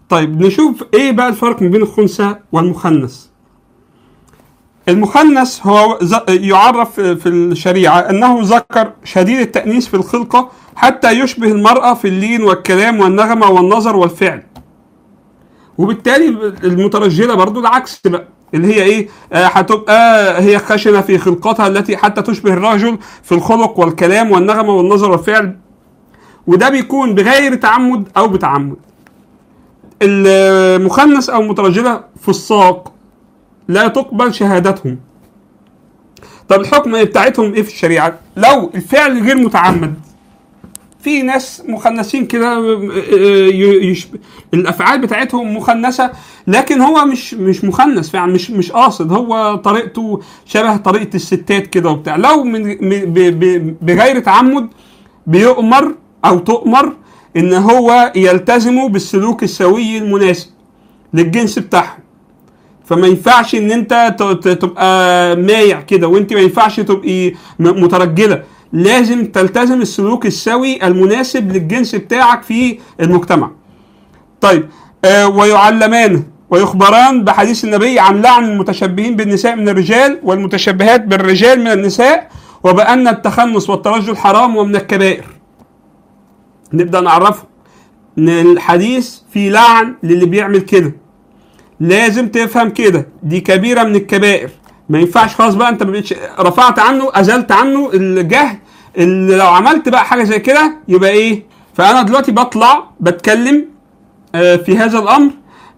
طيب نشوف ايه بقى الفرق ما بين الخنثى والمخنث المخنث هو ز- يعرف في الشريعة أنه ذكر شديد التأنيث في الخلقة حتى يشبه المرأة في اللين والكلام والنغمة والنظر والفعل وبالتالي المترجلة برضو العكس بقى اللي هي ايه آه، هتبقى هي خشنة في خلقتها التي حتى تشبه الرجل في الخلق والكلام والنغمة والنظر والفعل وده بيكون بغير تعمد أو بتعمد المخنث أو المترجلة فساق لا تقبل شهادتهم طب الحكم بتاعتهم ايه في الشريعه لو الفعل غير متعمد في ناس مخنثين كده آه، ي- يش- الافعال بتاعتهم مخنثه لكن هو مش مش مخنث فعلا مش مش قاصد هو طريقته شبه طريقه الستات كده وبتاع لو من م- ب- ب- بغير تعمد بيؤمر او تؤمر ان هو يلتزموا بالسلوك السوي المناسب للجنس بتاعهم فما ينفعش ان انت ت- ت- تبقى مايع كده وانت ما ينفعش تبقي م- مترجله لازم تلتزم السلوك السوي المناسب للجنس بتاعك في المجتمع طيب آه ويعلمان ويخبران بحديث النبي عن لعن المتشبهين بالنساء من الرجال والمتشبهات بالرجال من النساء وبأن التخنص والترجل حرام ومن الكبائر نبدأ نعرفه ان الحديث في لعن للي بيعمل كده لازم تفهم كده دي كبيره من الكبائر ما ينفعش خلاص بقى انت ما بقتش رفعت عنه ازلت عنه الجهل اللي لو عملت بقى حاجه زي كده يبقى ايه فانا دلوقتي بطلع بتكلم آه، في هذا الامر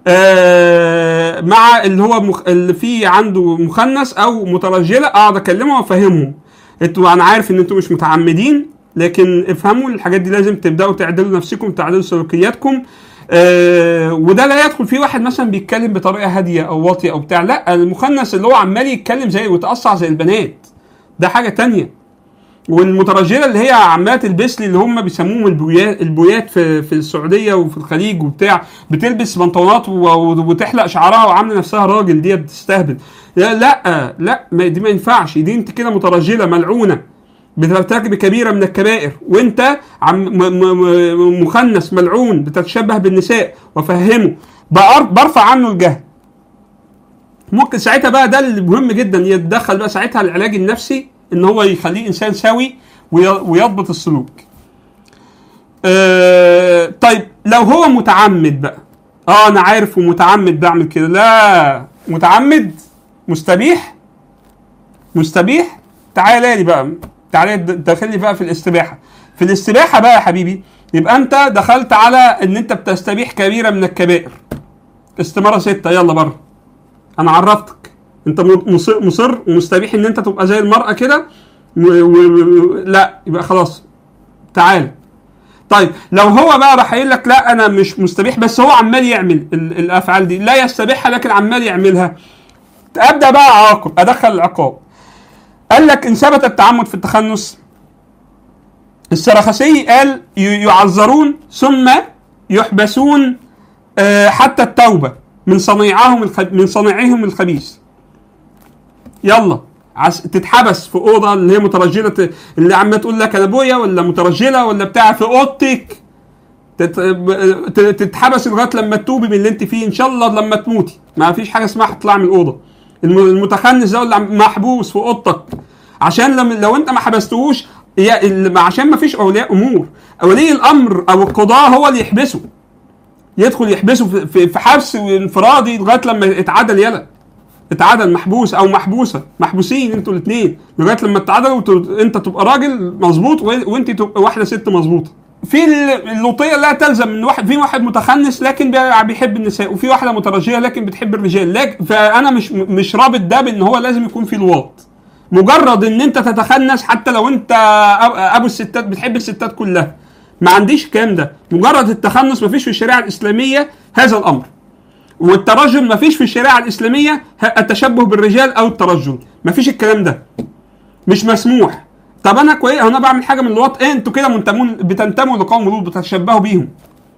آه، مع اللي هو مخ... اللي فيه عنده مخنث او مترجله اقعد اكلمه وافهمهم انتوا انا عارف ان انتوا مش متعمدين لكن افهموا الحاجات دي لازم تبداوا تعدلوا نفسكم تعدلوا سلوكياتكم آه وده لا يدخل فيه واحد مثلا بيتكلم بطريقه هاديه او واطيه او بتاع لا المخنث اللي هو عمال يتكلم زي ويتقصع زي البنات ده حاجه تانية والمترجله اللي هي عماله تلبس لي اللي هم بيسموهم البويات البويات في في السعوديه وفي الخليج وبتاع بتلبس بنطلونات و- و- وتحلق شعرها وعامله نفسها راجل دي بتستهبل لا لا, لا ما دي ما ينفعش دي انت كده مترجله ملعونه بترتكب كبيره من الكبائر وانت عم م- م- م- مخنث ملعون بتتشبه بالنساء وفهمه بأر- برفع عنه الجهل ممكن ساعتها بقى ده اللي مهم جدا يتدخل بقى ساعتها العلاج النفسي ان هو يخليه انسان سوي وي- ويضبط السلوك. آه طيب لو هو متعمد بقى اه انا عارف ومتعمد بعمل كده لا متعمد مستبيح مستبيح تعالى لي بقى تعالى د- دخلني بقى في الاستباحه في الاستباحه بقى يا حبيبي يبقى انت دخلت على ان انت بتستبيح كبيره من الكبائر استماره سته يلا بره انا عرفتك انت م- مصر, مصر ومستبيح ان انت تبقى زي المراه كده و... و... و... لا يبقى خلاص تعال طيب لو هو بقى راح قايل لك لا انا مش مستبيح بس هو عمال يعمل ال... الافعال دي لا يستبيحها لكن عمال يعملها ابدا بقى اعاقب ادخل العقاب قال لك ان ثبت التعمد في التخنث السرخسي قال ي- يعذرون ثم يحبسون آه، حتى التوبه من صنيعهم الخ... من صنيعهم الخبيث يلا عس... تتحبس في اوضه اللي هي مترجله ت- اللي عماله تقول لك انا ابويا ولا مترجله ولا بتاع في اوضتك تت... ب- ت- تتحبس لغايه لما تتوبي من اللي انت فيه ان شاء الله لما تموتي ما فيش حاجه اسمها هتطلع من الاوضه الم- المتخنث ده اللي عم- محبوس في اوضتك عشان لما لو انت ما حبستهوش هي ال- عشان ما فيش اولياء امور ولي الامر او القضاء هو اللي يحبسه يدخل يحبسه في- في في حبس انفرادي لغايه لما يتعدل يلا اتعدل محبوس او محبوسه محبوسين انتوا الاثنين لغايه لما تتعدلوا وت- انت تبقى راجل مظبوط و- وانت تبقى واحده ست مظبوطه في ال- اللوطيه لا تلزم من واحد في واحد متخنث لكن بي- بيحب النساء وفي واحده مترجيه لكن بتحب الرجال لكن فانا مش مش رابط ده بان هو لازم يكون في لواط مجرد ان انت تتخنث حتى لو انت أب- ابو الستات بتحب الستات كلها ما عنديش الكلام ده مجرد التخنث ما فيش في الشريعه الاسلاميه هذا الامر والترجل ما فيش في الشريعه الاسلاميه ه- التشبه بالرجال او الترجل ما فيش الكلام ده مش مسموح طب انا كويس انا بعمل حاجه من الوط ايه انتوا كده منتمون بتنتموا لقوم لوط بتتشبهوا بيهم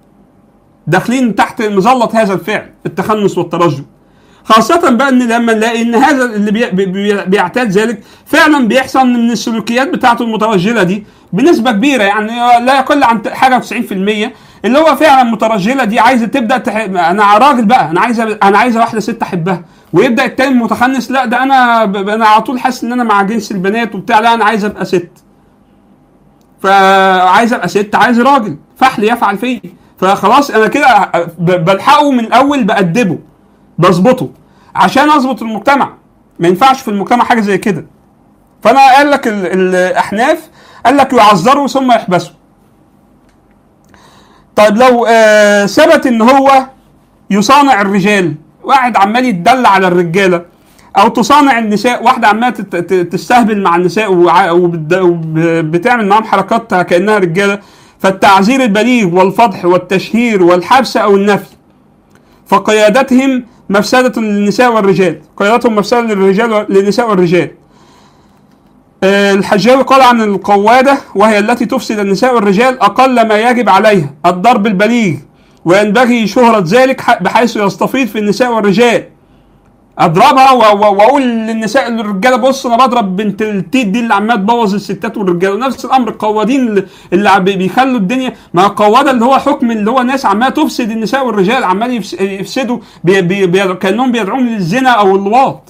داخلين تحت مظله هذا الفعل التخنث والترجل خاصة بقى ان لما نلاقي ان هذا اللي بي بي بي بيعتاد ذلك فعلا بيحصل من السلوكيات بتاعته المترجلة دي بنسبة كبيرة يعني لا يقل عن ت- حاجة 90% اللي هو فعلا مترجله دي عايزه تبدا تح... انا راجل بقى انا عايزه انا عايزه واحده ست احبها ويبدا التاني متخنس لا ده انا ب... انا على طول حاسس ان انا مع جنس البنات وبتاع لا انا عايز ابقى ست فعايز ابقى ست عايز راجل فحل يفعل فيه فخلاص انا كده ب- بلحقه من الاول بأدبه بظبطه عشان اظبط المجتمع ما ينفعش في المجتمع حاجه زي كده فانا قال لك ال- الاحناف قال لك يعذروا ثم يحبسوا طيب لو آه ثبت ان هو يصانع الرجال واحد عمال يتدلع على الرجاله او تصانع النساء واحده عماله تت- ت- تستهبل مع النساء وع- وبت- وبتعمل معاهم حركات كانها رجاله فالتعزير البليغ والفضح والتشهير والحبس او النفي فقيادتهم مفسدة للنساء والرجال قيادتهم مفسدة للرجال و- للنساء والرجال آه، الحجاوي قال عن القوادة وهي التي تفسد النساء والرجال أقل ما يجب عليها الضرب البليغ وينبغي شهرة ذلك ح- بحيث يستفيض في النساء والرجال اضربها و- و- واقول للنساء للرجاله بص انا بضرب بنت التيت دي اللي عماله تبوظ الستات والرجاله ونفس الامر القوادين اللي- اللي عم بي- بيخلوا الدنيا ما القواده اللي هو حكم اللي هو ناس عماله تفسد النساء والرجال عمال يفس- يفسدوا بي بي بي كانهم بيدعوهم للزنا او اللواط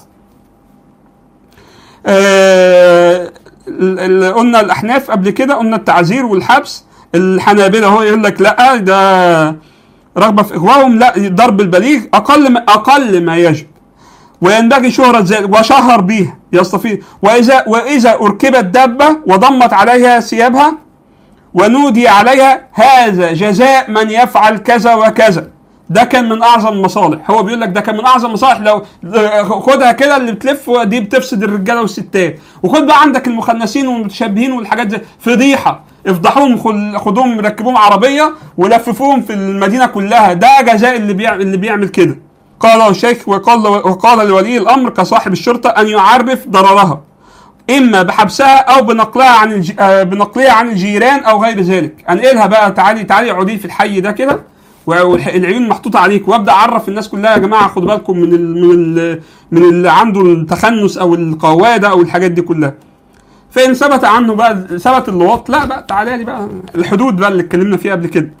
آه، ال- ال- قلنا الاحناف قبل كده قلنا التعزير والحبس الحنابله هو يقول لك لا ده رغبه في اغوائهم لا ضرب البليغ اقل ما اقل ما يجب وينبغي شهرة ذلك وشهر به يستفيد وإذا وإذا أركبت دابة وضمت عليها ثيابها ونودي عليها هذا جزاء من يفعل كذا وكذا ده كان من اعظم المصالح هو بيقول لك ده كان من اعظم المصالح لو خدها كده اللي بتلف دي بتفسد الرجاله والستات وخد بقى عندك المخنثين والمتشبهين والحاجات دي فضيحه افضحوهم خل- خدوهم ركبوهم عربيه ولففوهم في المدينه كلها ده جزاء اللي بيعمل اللي بيعمل كده قال الشيخ وقال وقال لولي الامر كصاحب الشرطه ان يعرف ضررها اما بحبسها او بنقلها عن الج... آه، بنقلها عن الجيران او غير ذلك انقلها بقى تعالي تعالي اقعدي في الحي ده كده والعيون محطوطه عليك وابدا اعرف الناس كلها يا جماعه خدوا بالكم من ال... من ال... من اللي عنده التخنث او القواده او الحاجات دي كلها فان ثبت عنه بقى ثبت اللواط لا بقى تعالى لي بقى الحدود بقى اللي اتكلمنا فيها قبل كده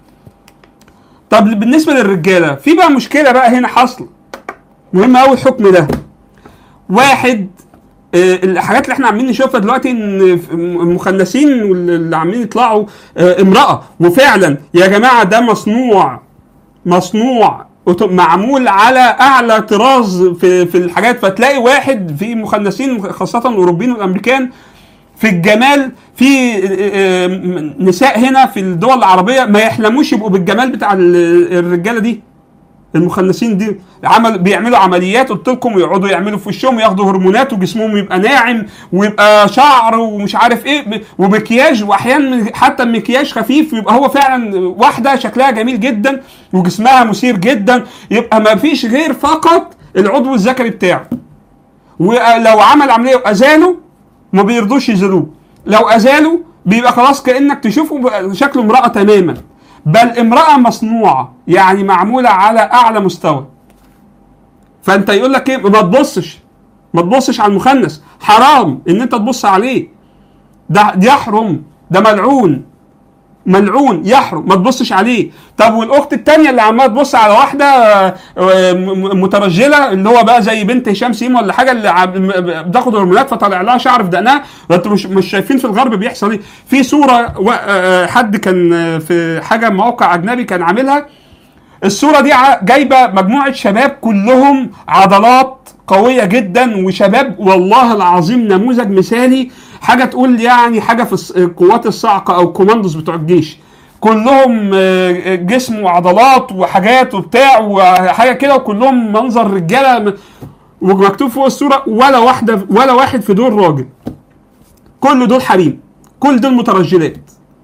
طب بالنسبه للرجاله في بقى مشكله بقى هنا حاصله مهم قوي الحكم ده واحد آه، الحاجات اللي احنا عاملين نشوفها دلوقتي ان ف- المخنثين واللي عاملين يطلعوا آه، امراه وفعلا يا جماعه ده مصنوع مصنوع أوتو- معمول على اعلى طراز في في الحاجات فتلاقي واحد في مخنثين خاصه الاوروبيين والامريكان في الجمال في آه، آه، نساء هنا في الدول العربيه ما يحلموش يبقوا بالجمال بتاع ال- الرجاله دي المخنثين دي عمل بيعملوا عمليات قلت لكم ويقعدوا يعملوا في وشهم ياخدوا هرمونات وجسمهم يبقى ناعم ويبقى شعر ومش عارف ايه ب- ومكياج واحيانا حتى المكياج خفيف يبقى هو فعلا واحده شكلها جميل جدا وجسمها مثير جدا يبقى ما فيش غير فقط العضو الذكري بتاعه ولو عمل عمليه وازاله ما بيرضوش يزيلوه لو ازالوا بيبقى خلاص كانك تشوفه بقى شكله امراه تماما بل امراه مصنوعه يعني معموله على اعلى مستوى فانت يقول لك ايه ما تبصش ما تبصش على المخنث حرام ان انت تبص عليه ده ده يحرم ده ملعون ملعون يحرم ما تبصش عليه طب والاخت التانية اللي عماله تبص على واحده آه، آه، م- مترجله اللي هو بقى زي بنت هشام سيما ولا حاجه اللي عم- م- بتاخد هرمونات فطالع لها شعر في دقنها انتوا مش مش شايفين في الغرب بيحصل ايه في صوره و- آه، حد كان آه، في حاجه موقع اجنبي كان عاملها الصوره دي ع- جايبه مجموعه شباب كلهم عضلات قويه جدا وشباب والله العظيم نموذج مثالي حاجه تقول يعني حاجه في الص- القوات الصاعقه او الكوماندوز بتوع الجيش كلهم آه، جسم وعضلات وحاجات وبتاع وحاجه كده وكلهم منظر رجاله م- ومكتوب فوق الصوره ولا واحده ولا واحد في دول راجل كل دول حريم كل دول مترجلات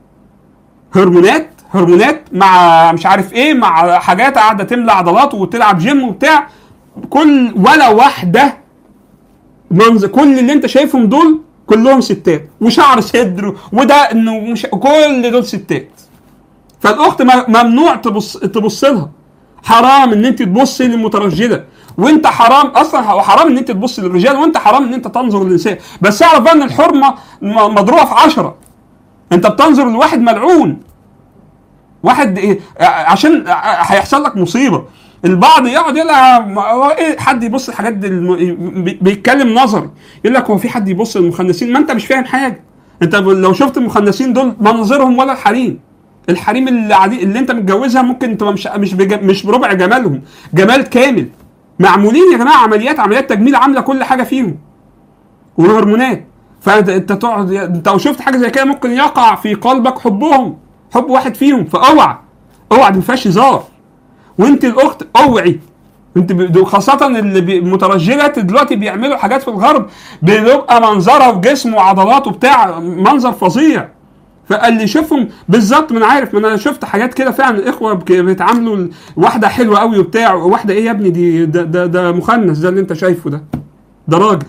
هرمونات هرمونات مع مش عارف ايه مع حاجات قاعده تملى عضلات وتلعب جيم وبتاع كل ولا واحده منظر كل اللي انت شايفهم دول كلهم ستات وشعر صدر وده انه مش كل دول ستات فالاخت م- ممنوع تبص تبص لها حرام ان انت تبصي للمترجله وانت حرام اصلا هو حرام ان انت تبص للرجال وانت حرام ان انت تنظر للنساء بس اعرف بقى ان الحرمه م- مضروبه في عشرة انت بتنظر لواحد ملعون واحد إيه عشان هيحصل لك مصيبه البعض يقعد يقول لك هو ايه حد يبص الحاجات دي الم... بي- بيتكلم نظري يقول لك هو في حد يبص للمخنثين ما انت مش فاهم حاجه انت لو شفت المخنثين دول مناظرهم ولا الحريم الحريم اللي عادي اللي انت متجوزها ممكن تبقى مش مش بج... مش بربع جمالهم جمال كامل معمولين يا جماعه عمليات عمليات تجميل عامله كل حاجه فيهم وهرمونات فانت انت تقعد انت لو شفت حاجه زي كده ممكن يقع في قلبك حبهم حب واحد فيهم فاوعى اوعى دي ما فيهاش هزار وانت الاخت اوعي انت ب- خاصة اللي بي- المترجلات دلوقتي بيعملوا حاجات في الغرب بيبقى منظرها وجسم وعضلات وبتاع منظر فظيع فاللي يشوفهم بالظبط ما انا عارف ما انا شفت حاجات كده فعلا اخوه بك- بيتعاملوا ال- واحده حلوه قوي وبتاع واحده ايه يا ابني دي ده ده, ده مخنث ده اللي انت شايفه ده ده راجل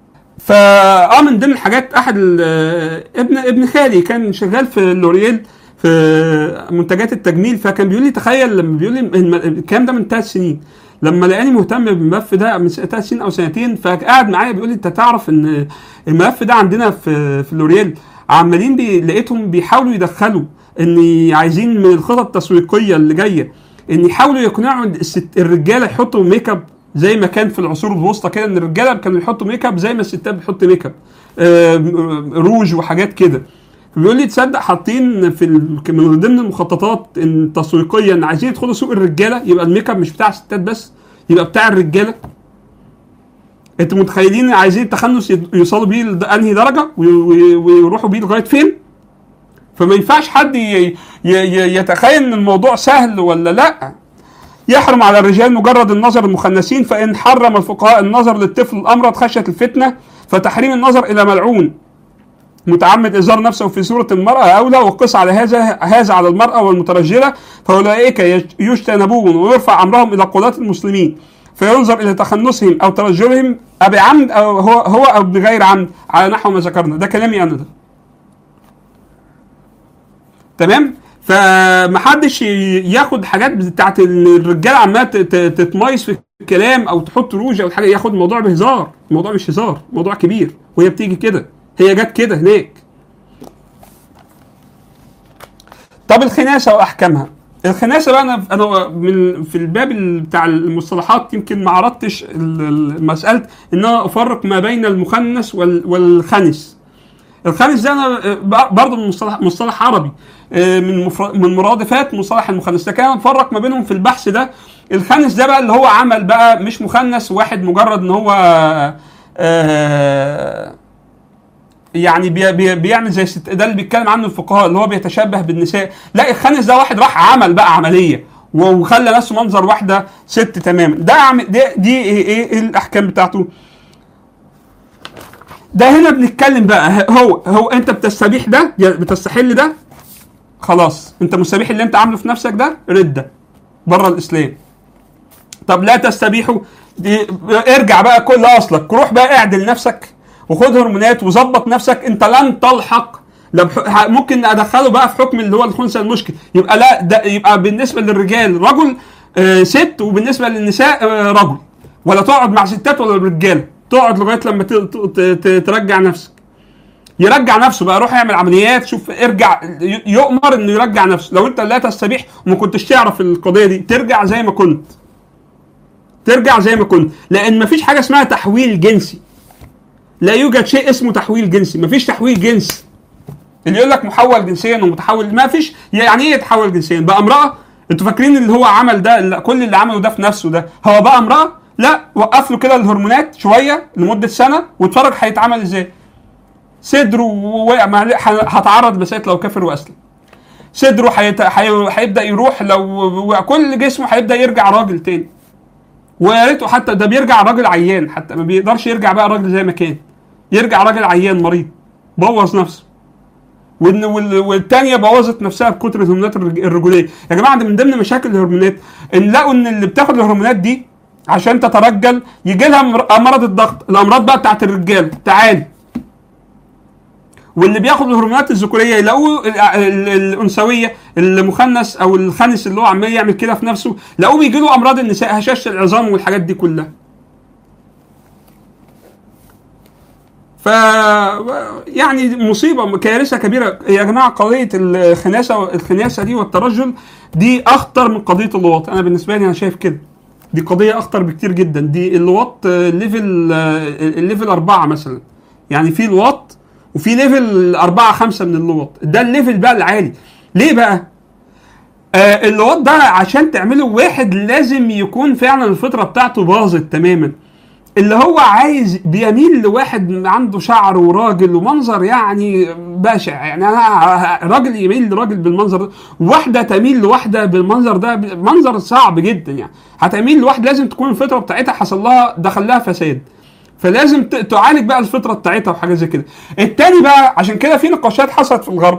فا اه من ضمن الحاجات احد ال- ابن ابن خالي كان شغال في لوريال في منتجات التجميل فكان بيقول لي تخيل لما بيقول لي الم- الكلام ده من ثلاث سنين لما لقاني مهتم بالملف ده من ثلاث سنين او سنتين فقعد معايا بيقول لي انت تعرف ان الملف ده عندنا في في لوريال عمالين بي لقيتهم بيحاولوا يدخلوا ان عايزين من الخطط التسويقيه اللي جايه ان يحاولوا يقنعوا الست الرجاله يحطوا ميك اب زي ما كان في العصور الوسطى كده ان الرجاله كانوا يحطوا ميك اب زي ما الستات بتحط ميك اب آه، روج وحاجات كده بيقول لي تصدق حاطين في ال- من ضمن المخططات التسويقيه ان عايزين يدخلوا سوق الرجاله يبقى الميك اب مش بتاع الستات بس يبقى بتاع الرجاله انتوا متخيلين عايزين التخنث يد- يوصلوا بيه لانهي درجه وي- وي- ويروحوا بيه لغايه فين؟ فما ينفعش حد ي- ي- ي- يتخيل ان الموضوع سهل ولا لا يحرم على الرجال مجرد النظر المخنثين فان حرم الفقهاء النظر للطفل الامرض خشيه الفتنه فتحريم النظر الى ملعون متعمد إظهار نفسه في صورة المرأة أولى وقس على هذا هذا على المرأة والمترجلة فأولئك يج- يجتنبون ويرفع أمرهم إلى قضاة المسلمين فينظر إلى تخنثهم أو ترجلهم أبعمد أو هو هو أو بغير عمد على نحو ما ذكرنا ده كلامي أنا ده تمام فمحدش ي- ياخد حاجات بتاعت الرجاله عماله ت- ت- تتميز في الكلام او تحط روج او حاجه ياخد الموضوع بهزار الموضوع مش هزار موضوع كبير وهي بتيجي كده هي جت كده هناك طب الخناسه واحكامها الخناسه بقى انا انا من في الباب ال- بتاع المصطلحات يمكن ما عرضتش ال- ال- مساله ان انا افرق ما بين المخنث وال- والخنس الخامس ده انا برضه من مصطلح مصطلح عربي آه، من مفر- من مرادفات مصطلح المخنث لكن انا نفرق ما بينهم في البحث ده الخامس ده بقى اللي هو عمل بقى مش مخنث واحد مجرد ان هو آه، يعني بي بي بيعمل زي الست ده اللي بيتكلم عنه الفقهاء اللي هو بيتشبه بالنساء لا الخامس ده واحد راح عمل بقى عمليه وخلى نفسه منظر واحده ست تماما ده عم- ده دي ايه ايه إيه الاحكام بتاعته ده هنا بنتكلم بقى هو هو انت بتستبيح ده بتستحل ده خلاص انت مستبيح اللي انت عامله في نفسك ده رده بره الاسلام طب لا تستبيحه دي ارجع بقى كل اصلك روح بقى اعدل نفسك وخد هرمونات وظبط نفسك انت لن تلحق لا بح- ممكن ادخله بقى في حكم اللي هو الخنثى المشكل يبقى لا ده يبقى بالنسبه للرجال رجل آه ست وبالنسبه للنساء آه رجل ولا تقعد مع ستات ولا رجاله تقعد لغايه لما ت- ت- ت- ترجع نفسك يرجع نفسه بقى روح يعمل عمليات شوف ارجع ي- يؤمر انه يرجع نفسه لو انت لا تستبيح وما كنتش تعرف القضيه دي ترجع زي ما كنت ترجع زي ما كنت لان مفيش حاجه اسمها تحويل جنسي لا يوجد شيء اسمه تحويل جنسي مفيش تحويل جنسي اللي يقول لك محول جنسيا ومتحول ما فيش يعني ايه يتحول جنسيا بقى امراه انتوا فاكرين اللي هو عمل ده اللي كل اللي عمله ده في نفسه ده هو بقى امراه لا وقف له كده الهرمونات شويه لمده سنه واتفرج هيتعمل ازاي صدره وقع مع- ه- هتعرض لمسائل لو كافر واسلم صدره هيت- هي- هيبدا يروح لو وكل جسمه هيبدا يرجع راجل تاني ويا ريته حتى ده بيرجع راجل عيان حتى ما بيقدرش يرجع بقى راجل زي ما كان يرجع راجل عيان مريض بوظ نفسه وإن- وال- والتانية بوظت نفسها بكتر الهرمونات الرج- الرجولية يا جماعة ده من ضمن مشاكل الهرمونات ان لقوا ان اللي بتاخد الهرمونات دي عشان تترجل يجي لها مر- مرض الضغط الامراض بقى بتاعت الرجال تعالي واللي بياخد الهرمونات الذكوريه يلاقوه ال- ال- الانثويه المخنث او الخنث اللي هو عمال يعمل كده في نفسه لاقوه بيجي له امراض النساء هشاشه العظام والحاجات دي كلها ف يعني مصيبه كارثه كبيره يا جماعه قضيه الخناسه الخناسه دي والترجل دي اخطر من قضيه اللواط انا بالنسبه لي انا شايف كده دي قضيه اخطر بكتير جدا دي اللواط آه، ليفل آه، الليفل أربعة مثلا يعني في لواط وفي ليفل أربعة خمسة من اللواط ده الليفل بقى العالي ليه بقى آه اللواط ده عشان تعمله واحد لازم يكون فعلا الفطره بتاعته باظت تماما اللي هو عايز بيميل لواحد عنده شعر وراجل ومنظر يعني بشع يعني انا راجل يميل لراجل بالمنظر ده واحده تميل لواحده بالمنظر ده منظر صعب جدا يعني هتميل لواحد لازم تكون الفطره بتاعتها حصل لها دخل لها فساد فلازم ت- تعالج بقى الفطره بتاعتها وحاجه زي كده التاني بقى عشان كده في نقاشات حصلت في الغرب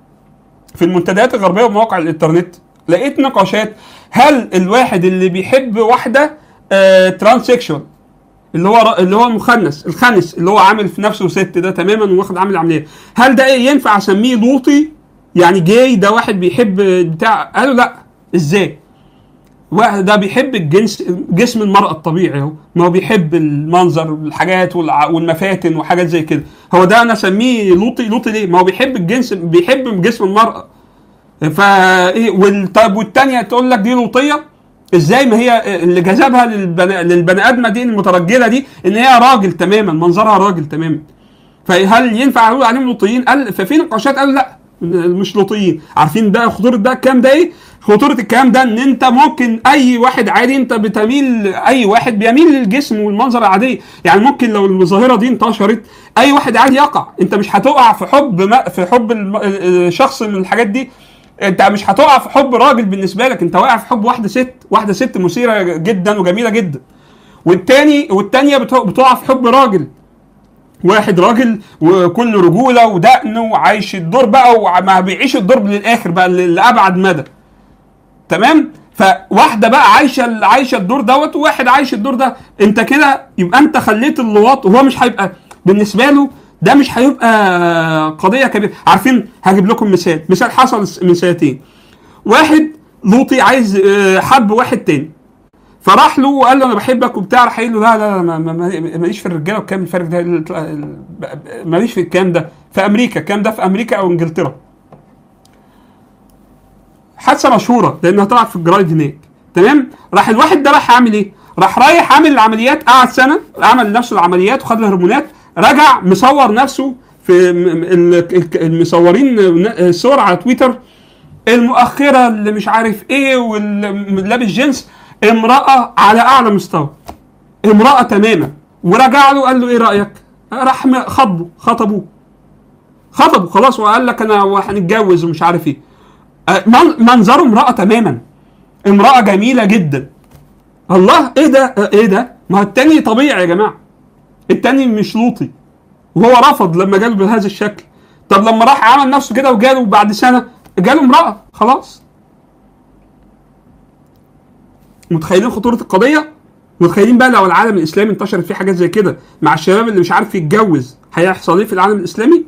في المنتديات الغربيه ومواقع الانترنت لقيت نقاشات هل الواحد اللي بيحب واحده آه ترانسكشوال اللي هو اللي هو مخنث الخنس اللي هو عامل في نفسه ست ده تماما واخد عامل عمليه هل ده إيه ينفع اسميه لوطي يعني جاي ده واحد بيحب بتاع قالوا لا ازاي واحد ده بيحب الجنس جسم المرأة الطبيعي اهو ما هو بيحب المنظر والحاجات والع- والمفاتن وحاجات زي كده هو ده انا اسميه لوطي لوطي ليه ما هو بيحب الجنس بيحب جسم المرأة فا ايه وال- طيب والتانية تقول لك دي لوطية ازاي ما هي اللي جذبها للبني, للبني ادمه دي المترجله دي ان هي راجل تماما منظرها راجل تماما فهل ينفع اقول عليهم لوطيين؟ قال ففي نقاشات قالوا لا مش لوطيين عارفين بقى خطوره ده الكلام ده ايه؟ خطوره الكلام ده ان انت ممكن اي واحد عادي انت بتميل اي واحد بيميل للجسم والمنظر العاديه يعني ممكن لو الظاهره دي انتشرت اي واحد عادي يقع انت مش هتقع في حب ما في حب الم- الشخص من الحاجات دي انت مش هتقع في حب راجل بالنسبه لك انت واقع في حب واحده ست واحده ست مثيره جدا وجميله جدا والتاني والتانيه بتقع بتقع في حب راجل واحد راجل وكل رجوله ودقن وعايش الدور بقى وما بيعيش الدور للاخر بقى ل- لابعد مدى تمام فواحده بقى عايشه عايشه الدور دوت وواحد عايش الدور ده انت كده يبقى انت خليت اللواط وهو مش هيبقى بالنسبه له ده مش هيبقى قضيه كبيره عارفين هجيب لكم مثال مثال حصل من سنتين واحد لوطي عايز آه، حب واحد تاني فراح له وقال له انا بحبك وبتاع راح قايل له لا لا لا ما- ما- ما- ماليش في الرجاله والكلام الفارغ ده ال- ال- ماليش في الكلام ده في امريكا الكلام ده في امريكا او انجلترا حادثه مشهوره لانها طلعت في الجرايد هناك تمام راح الواحد ده راح عامل ايه راح رايح عامل العمليات قعد سنه عمل لنفسه العمليات وخد الهرمونات رجع مصور نفسه في م- م- ال- ال- المصورين الصور على تويتر المؤخره اللي مش عارف ايه واللي لابس جنس امراه على اعلى مستوى امراه تماما ورجع له قال له ايه رايك راح م- خطبه خطبوه خطبه خلاص وقال لك انا هنتجوز ومش عارف ايه أه، من- منظره امراه تماما امراه جميله جدا الله ايه ده أه، ايه ده ما هو التاني طبيعي يا جماعه التاني مش لوطي وهو رفض لما جاله بهذا الشكل طب لما راح عمل نفسه كده وجاله بعد سنه جاله امراه خلاص متخيلين خطوره القضيه متخيلين بقى لو العالم الاسلامي انتشرت فيه حاجات زي كده مع الشباب اللي مش عارف يتجوز هيحصل ايه في العالم الاسلامي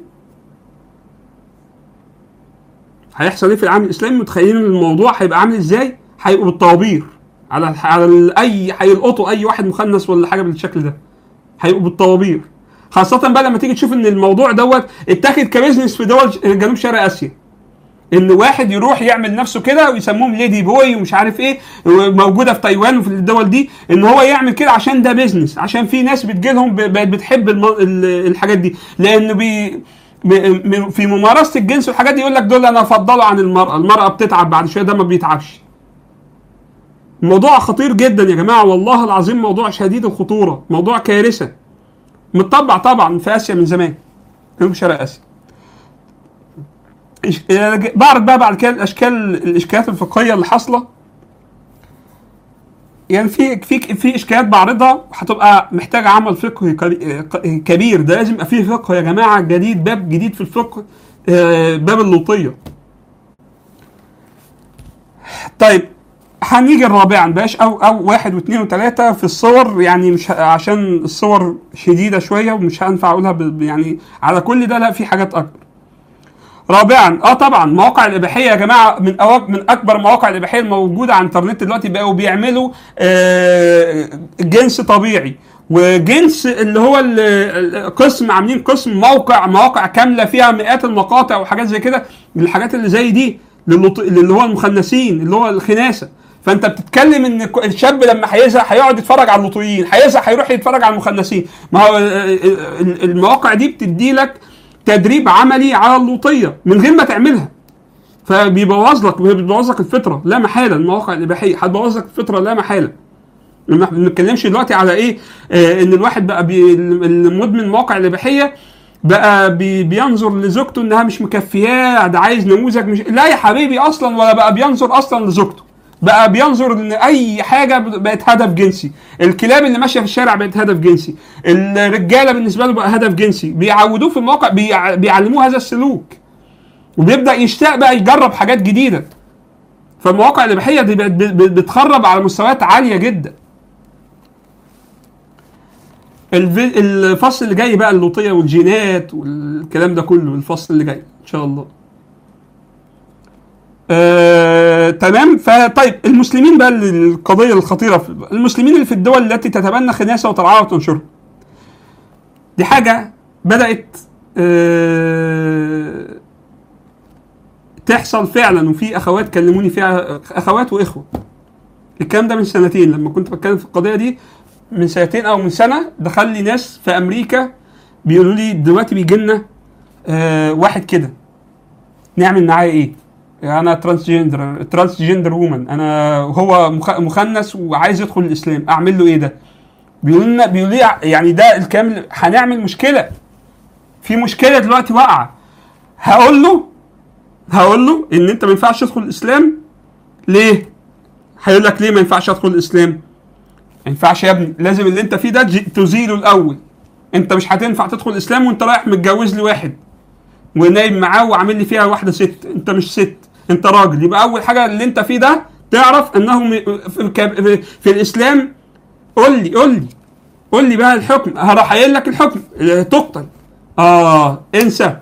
هيحصل ايه في العالم الاسلامي متخيلين ان الموضوع هيبقى عامل ازاي هيبقوا بالطوابير على على ال- اي هيلقطوا اي واحد مخنث ولا حاجه بالشكل ده هيبقوا بالطوابير خاصة بقى لما تيجي تشوف ان الموضوع دوت اتاخد كبزنس في دول جنوب شرق اسيا ان واحد يروح يعمل نفسه كده ويسموهم ليدي بوي ومش عارف ايه موجوده في تايوان وفي الدول دي ان هو يعمل كده عشان ده بيزنس عشان في ناس بتجيلهم ب- بقت بتحب الم- ال- الحاجات دي لان بي ب- م- في ممارسه الجنس والحاجات دي يقول لك دول انا افضله عن المراه المراه بتتعب بعد شويه ده ما بيتعبش الموضوع خطير جدا يا جماعه والله العظيم موضوع شديد الخطوره موضوع كارثه متطبع طبعا في اسيا من زمان جنوب شرق اسيا إش- آه، بعرض بقى بعد كده الاشكال الاشكالات الفقهيه اللي حاصله يعني في في في اشكالات بعرضها هتبقى محتاجه عمل فقهي كبي- ك- كبير ده لازم يبقى فيه فقه يا جماعه جديد باب جديد في الفقه آه، باب اللوطيه طيب هنيجي الرابعا باش او او واحد واثنين وثلاثه في الصور يعني مش ه- عشان الصور شديده شويه ومش هينفع اقولها ب- يعني على كل ده لا في حاجات اكبر. رابعا اه طبعا مواقع الاباحيه يا جماعه من أواك من اكبر مواقع الاباحيه الموجوده على الانترنت دلوقتي بقوا بيعملوا آه جنس طبيعي وجنس اللي هو ال- ال- قسم عاملين قسم موقع مواقع كامله فيها مئات المقاطع وحاجات زي كده الحاجات اللي زي دي للط- اللي هو المخنثين اللي هو الخناسه فانت بتتكلم ان ك- الشاب لما هيزهق هيقعد يتفرج على اللطويين هيزهق هيروح يتفرج على المخنثين ما هو ال- ال- المواقع دي بتدي لك تدريب عملي على اللوطيه من غير ما تعملها فبيبوظ لك بيبوظ لك الفطره لا محاله المواقع الاباحيه هتبوظ لك الفطره لا محاله ما بنتكلمش دلوقتي على ايه آه ان الواحد بقى بي المدمن مواقع الاباحيه بقى بي بينظر لزوجته انها مش مكفياه ده عايز نموذج مش لا يا حبيبي اصلا ولا بقى بينظر اصلا لزوجته بقى بينظر ان اي حاجه بقت هدف جنسي الكلاب اللي ماشيه في الشارع بقت هدف جنسي الرجاله بالنسبه له بقى هدف جنسي بيعودوه في المواقع بيع- بيعلموه هذا السلوك وبيبدا يشتاق بقى يجرب حاجات جديده فالمواقع الاباحيه دي بقت ب- ب- بتخرب على مستويات عاليه جدا الفي- الفصل اللي جاي بقى اللوطيه والجينات والكلام ده كله الفصل اللي جاي ان شاء الله آه، تمام فطيب المسلمين بقى اللي- القضيه الخطيره في المسلمين اللي في الدول التي تتبنى خناثه وترعاها وتنشرها دي حاجه بدات آه، تحصل فعلا وفي اخوات كلموني فيها اخوات واخوه الكلام ده من سنتين لما كنت بتكلم في القضيه دي من سنتين او من سنه دخل لي ناس في امريكا بيقولوا لي دلوقتي بيجي لنا آه واحد كده نعمل معاه ايه؟ انا ترانس جندر ترانس جندر وومن انا هو مخ- مخنث وعايز يدخل الاسلام اعمل له ايه ده؟ بيقولوا لنا بيقولوا لي يعني ده الكلام هنعمل مشكله في مشكله دلوقتي واقعه هقول له هقول له ان انت ما ينفعش تدخل الاسلام ليه؟ هيقول لك ليه ما ينفعش ادخل الاسلام؟ ما ينفعش يا ابني لازم اللي انت فيه ده تجي- تزيله الاول انت مش هتنفع تدخل الاسلام وانت رايح متجوز لي واحد ونايم معاه وعامل لي فيها واحده ست انت مش ست انت راجل يبقى اول حاجه اللي انت فيه ده تعرف انه م- في, الك- في, في الاسلام قول لي قول لي قول لي بقى الحكم هروح قايل لك الحكم اه، تقتل اه انسى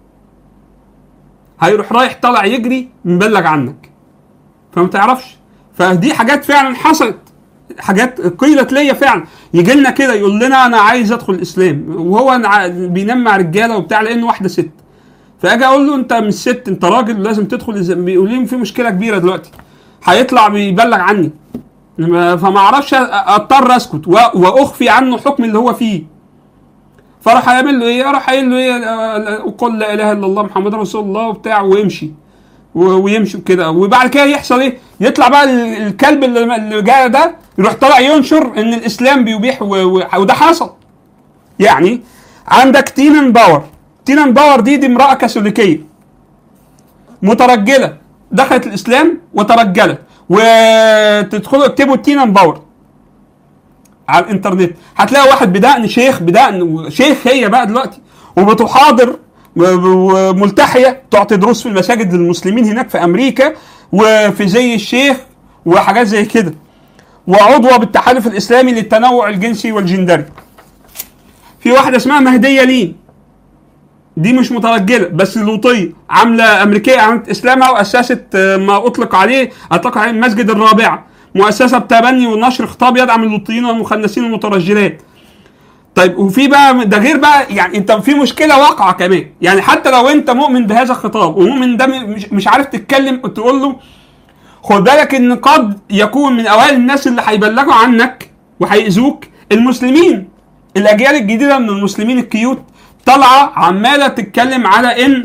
هيروح رايح طالع يجري مبلغ عنك فما تعرفش فدي حاجات فعلا حصلت حاجات قيلت ليا فعلا يجي لنا كده يقول لنا انا عايز ادخل الاسلام وهو نع- بينام مع رجاله وبتاع لانه واحده ست فاجي اقول له انت مش ست انت راجل لازم تدخل الز- بيقول لي في مشكله كبيره دلوقتي هيطلع بيبلغ عني ما- فما اعرفش اضطر اسكت و- واخفي عنه حكم اللي هو فيه فراح هيعمل له ايه؟ راح قايل له ايه؟ آه، قل لا اله الا الله محمد رسول الله وبتاع ويمشي و- ويمشي كده وبعد كده يحصل ايه؟ يطلع بقى ال- الكلب اللي اللي جاي ده يروح طالع ينشر ان الاسلام بيبيح و- و- وده حصل. يعني عندك تينن باور تينن باور دي دي امراه كاثوليكيه مترجله دخلت الاسلام وترجلت وتدخلوا اكتبوا تينن باور على الانترنت هتلاقي واحد بدقن شيخ بدقن شيخ هي بقى دلوقتي وبتحاضر وملتحيه تعطي دروس في المساجد للمسلمين هناك في امريكا وفي زي الشيخ وحاجات زي كده وعضوه بالتحالف الاسلامي للتنوع الجنسي والجندري في واحده اسمها مهديه لين دي مش مترجله بس لوطيه عامله امريكيه عملت اسلامها واسست آه، ما اطلق عليه اطلق عليه المسجد الرابعه مؤسسه بتبني ونشر خطاب يدعم اللوطيين والمخنثين والمترجلات طيب وفي بقى ده غير بقى يعني انت في مشكله واقعه كمان يعني حتى لو انت مؤمن بهذا الخطاب ومؤمن ده مش, مش عارف تتكلم تقول له خد بالك ان قد يكون من اوائل الناس اللي هيبلغوا عنك وهيأذوك المسلمين الاجيال الجديده من المسلمين الكيوت طالعه عماله تتكلم على ان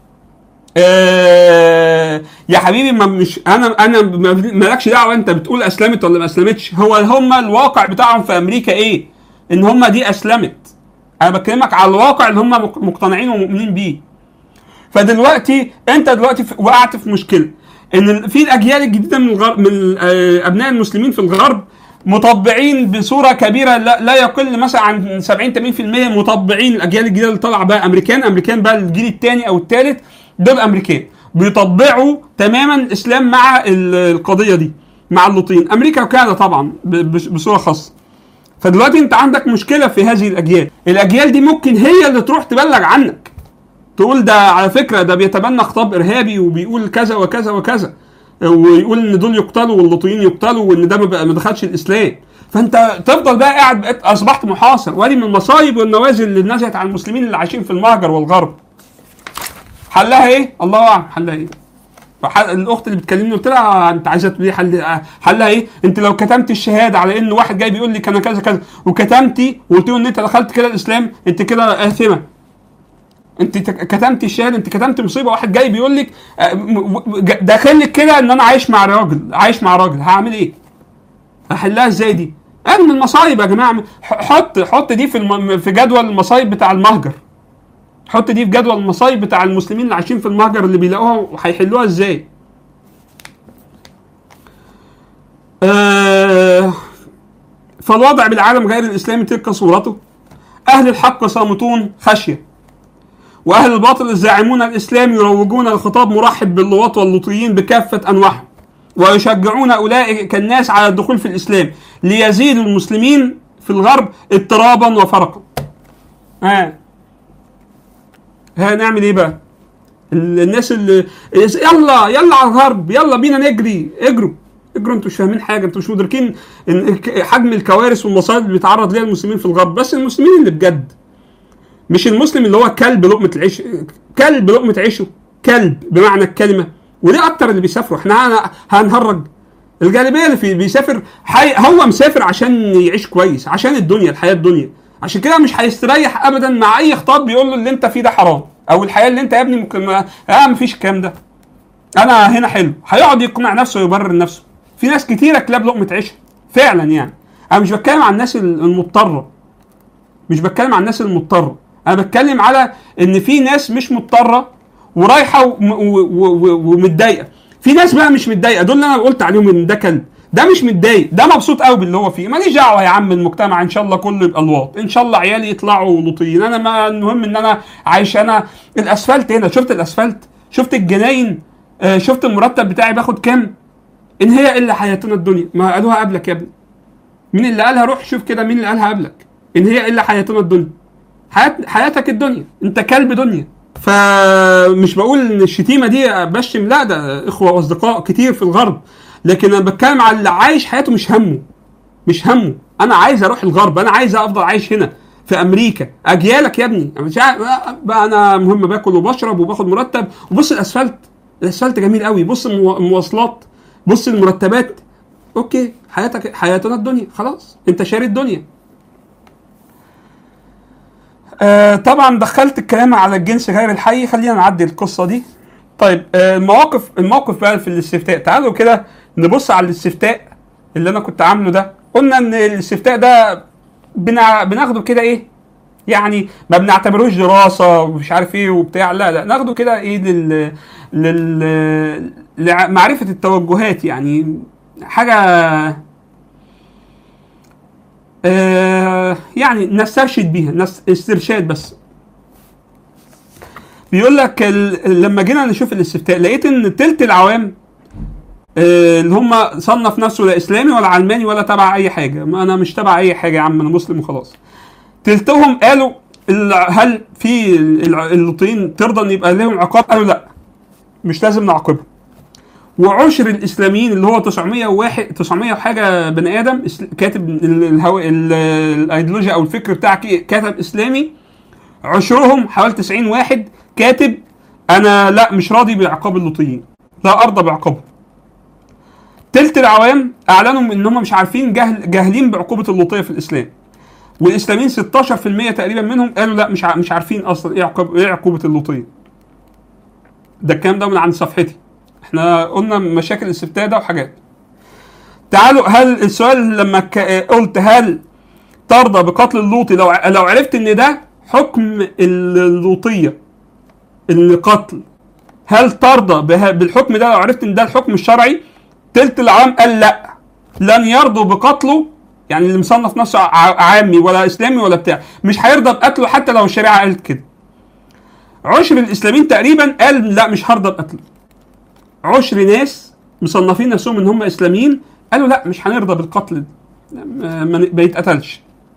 آه يا حبيبي ما مش انا انا ما- مالكش دعوه انت بتقول اسلمت ولا ما اسلمتش هو هم الواقع بتاعهم في امريكا ايه؟ ان هم دي اسلمت انا بكلمك على الواقع اللي هم مق- مقتنعين ومؤمنين بيه فدلوقتي انت دلوقتي في- وقعت في مشكله ان ال- في الاجيال الجديده من الغرب من آه، ابناء المسلمين في الغرب مطبعين بصوره كبيره لا, لا يقل مثلا عن 70 80% مطبعين الاجيال الجديده اللي طالعه بقى امريكان امريكان بقى الجيل الثاني او الثالث دول امريكان بيطبعوا تماما الاسلام مع ال- القضيه دي مع اللوطين امريكا وكندا طبعا ب- بش- بصوره خاصه فدلوقتي انت عندك مشكله في هذه الاجيال الاجيال دي ممكن هي اللي تروح تبلغ عنك تقول ده على فكره ده بيتبنى خطاب ارهابي وبيقول كذا وكذا وكذا ويقول ان دول يقتلوا واللوطيين يقتلوا وان ده ما بقى- ما دخلش الاسلام فانت تفضل بقى قاعد بقيت اصبحت محاصر وادي من المصايب والنوازل اللي نزلت على المسلمين اللي عايشين في المهجر والغرب حلها ايه؟ الله اعلم حلها ايه؟ فح- الاخت اللي بتكلمني قلت لها انت عايزه تقولي حل حلها ايه؟ انت لو كتمت الشهاده على ان واحد جاي بيقول لك انا كذا كذا وكتمتي وقلت له ان انت دخلت كده الاسلام انت كده اثمه انت تك- كتمت الشهاده انت كتمت مصيبه واحد جاي بيقول لك آه، م- م- ج- داخل لك كده ان انا عايش مع راجل عايش مع راجل هعمل ايه؟ احلها ازاي دي؟ ارمي المصايب يا جماعه ح- حط حط دي في الم... في جدول المصايب بتاع المهجر حط دي في جدول المصايب بتاع المسلمين اللي عايشين في المهجر اللي بيلاقوها وهيحلوها ازاي؟ آه فالوضع بالعالم غير الاسلامي تلك صورته اهل الحق صامتون خشيه واهل الباطل الزاعمون الاسلام يروجون الخطاب مرحب باللواط واللوطيين بكافه انواعهم ويشجعون اولئك الناس على الدخول في الاسلام ليزيد المسلمين في الغرب اضطرابا وفرقا. ها ها نعمل ايه بقى؟ ال- الناس اللي يلا يلا على الغرب يلا بينا نجري اجروا اجروا انتوا مش فاهمين حاجه انتوا مش مدركين ان ك- حجم الكوارث والمصائب اللي بيتعرض ليها المسلمين في الغرب بس المسلمين اللي بجد مش المسلم اللي هو كلب لقمه العيش كلب لقمه عيشه كلب بمعنى الكلمه وليه اكتر اللي بيسافروا احنا هن- هنهرج الجاذبيه اللي في بيسافر حي هو مسافر عشان يعيش كويس عشان الدنيا الحياه الدنيا عشان كده مش هيستريح ابدا مع اي خطاب بيقول له اللي انت فيه ده حرام او الحياه اللي انت يا ابني ممكن ما اه مفيش الكلام ده انا هنا حلو هيقعد يقنع نفسه ويبرر نفسه في ناس كتيره كلاب لقمه عيشها فعلا يعني انا مش بتكلم عن الناس المضطره مش بتكلم عن الناس المضطره انا بتكلم على ان في ناس مش مضطره ورايحه وم- و- و- و- ومتضايقه في ناس بقى مش متضايقه دول اللي انا قلت عليهم ان ده كلب ده مش متضايق ده مبسوط قوي باللي هو فيه ماليش دعوه يا عم المجتمع ان شاء الله كله يبقى الواط ان شاء الله عيالي يطلعوا لوطيين انا ما المهم ان انا عايش انا الاسفلت هنا شفت الاسفلت شفت الجناين آه، شفت المرتب بتاعي باخد كام ان هي الا حياتنا الدنيا ما قالوها قبلك يا ابني مين اللي قالها روح شوف كده مين اللي قالها قبلك ان هي الا حياتنا الدنيا حيات حياتك الدنيا انت كلب دنيا فمش بقول ان الشتيمه دي بشتم لا ده اخوه واصدقاء كتير في الغرب لكن انا بتكلم على اللي عايش حياته مش همه مش همه انا عايز اروح الغرب انا عايز افضل عايش هنا في امريكا اجيالك يا ابني أنا مش عارف بقى انا مهم باكل وبشرب وباخد مرتب وبص الاسفلت الاسفلت جميل قوي بص المو- المواصلات بص المرتبات اوكي حياتك حياتنا الدنيا خلاص انت شاري الدنيا آه طبعا دخلت الكلام على الجنس غير الحي خلينا نعدي القصه دي طيب آه المواقف الموقف بقى في الاستفتاء تعالوا كده نبص على الاستفتاء اللي انا كنت عامله ده قلنا ان الاستفتاء ده بنع... بناخده كده ايه يعني ما بنعتبروش دراسه ومش عارف ايه وبتاع لا لا ناخده كده ايه لل لل لمعرفه التوجهات يعني حاجه آه يعني نسترشد بيها نس... استرشاد بس بيقول لك ال... لما جينا نشوف الاستفتاء لقيت ان تلت العوام آه اللي هم صنف نفسه لا اسلامي ولا علماني ولا تبع اي حاجه ما انا مش تبع اي حاجه يا عم انا مسلم وخلاص تلتهم قالوا ال- هل في ال- اللوطيين ترضى ان يبقى لهم عقاب قالوا لا مش لازم نعاقبهم وعشر الاسلاميين اللي هو 901 900 وحاجه بني ادم إس- كاتب ال- الهو... ال- الايديولوجيا او الفكر بتاعك إيه؟ كاتب اسلامي عشرهم حوالي 90 واحد كاتب انا لا مش راضي بعقاب اللوطيين لا ارضى بعقابهم تلت العوام اعلنوا ان هم مش عارفين جهل جاهلين بعقوبه اللوطيه في الاسلام والاسلاميين 16% تقريبا منهم قالوا لا مش ع- مش عارفين اصلا ايه عقاب ايه عقوبه اللوطيه ده الكلام ده من عند صفحتي احنا قلنا مشاكل الاستفتاء ده وحاجات تعالوا هل السؤال لما ك- قلت هل ترضى بقتل اللوطي لو ع- لو عرفت ان ده حكم اللوطيه القتل هل ترضى به- بالحكم ده لو عرفت ان ده الحكم الشرعي تلت العام قال لا لن يرضوا بقتله يعني اللي مصنف نفسه ع- عامي ولا اسلامي ولا بتاع مش هيرضى بقتله حتى لو الشريعه قالت كده عشر الاسلاميين تقريبا قال لا مش هرضى بقتله عشر ناس مصنفين نفسهم ان هم اسلاميين قالوا لا مش هنرضى بالقتل ده. ما ما- ما يتقتلش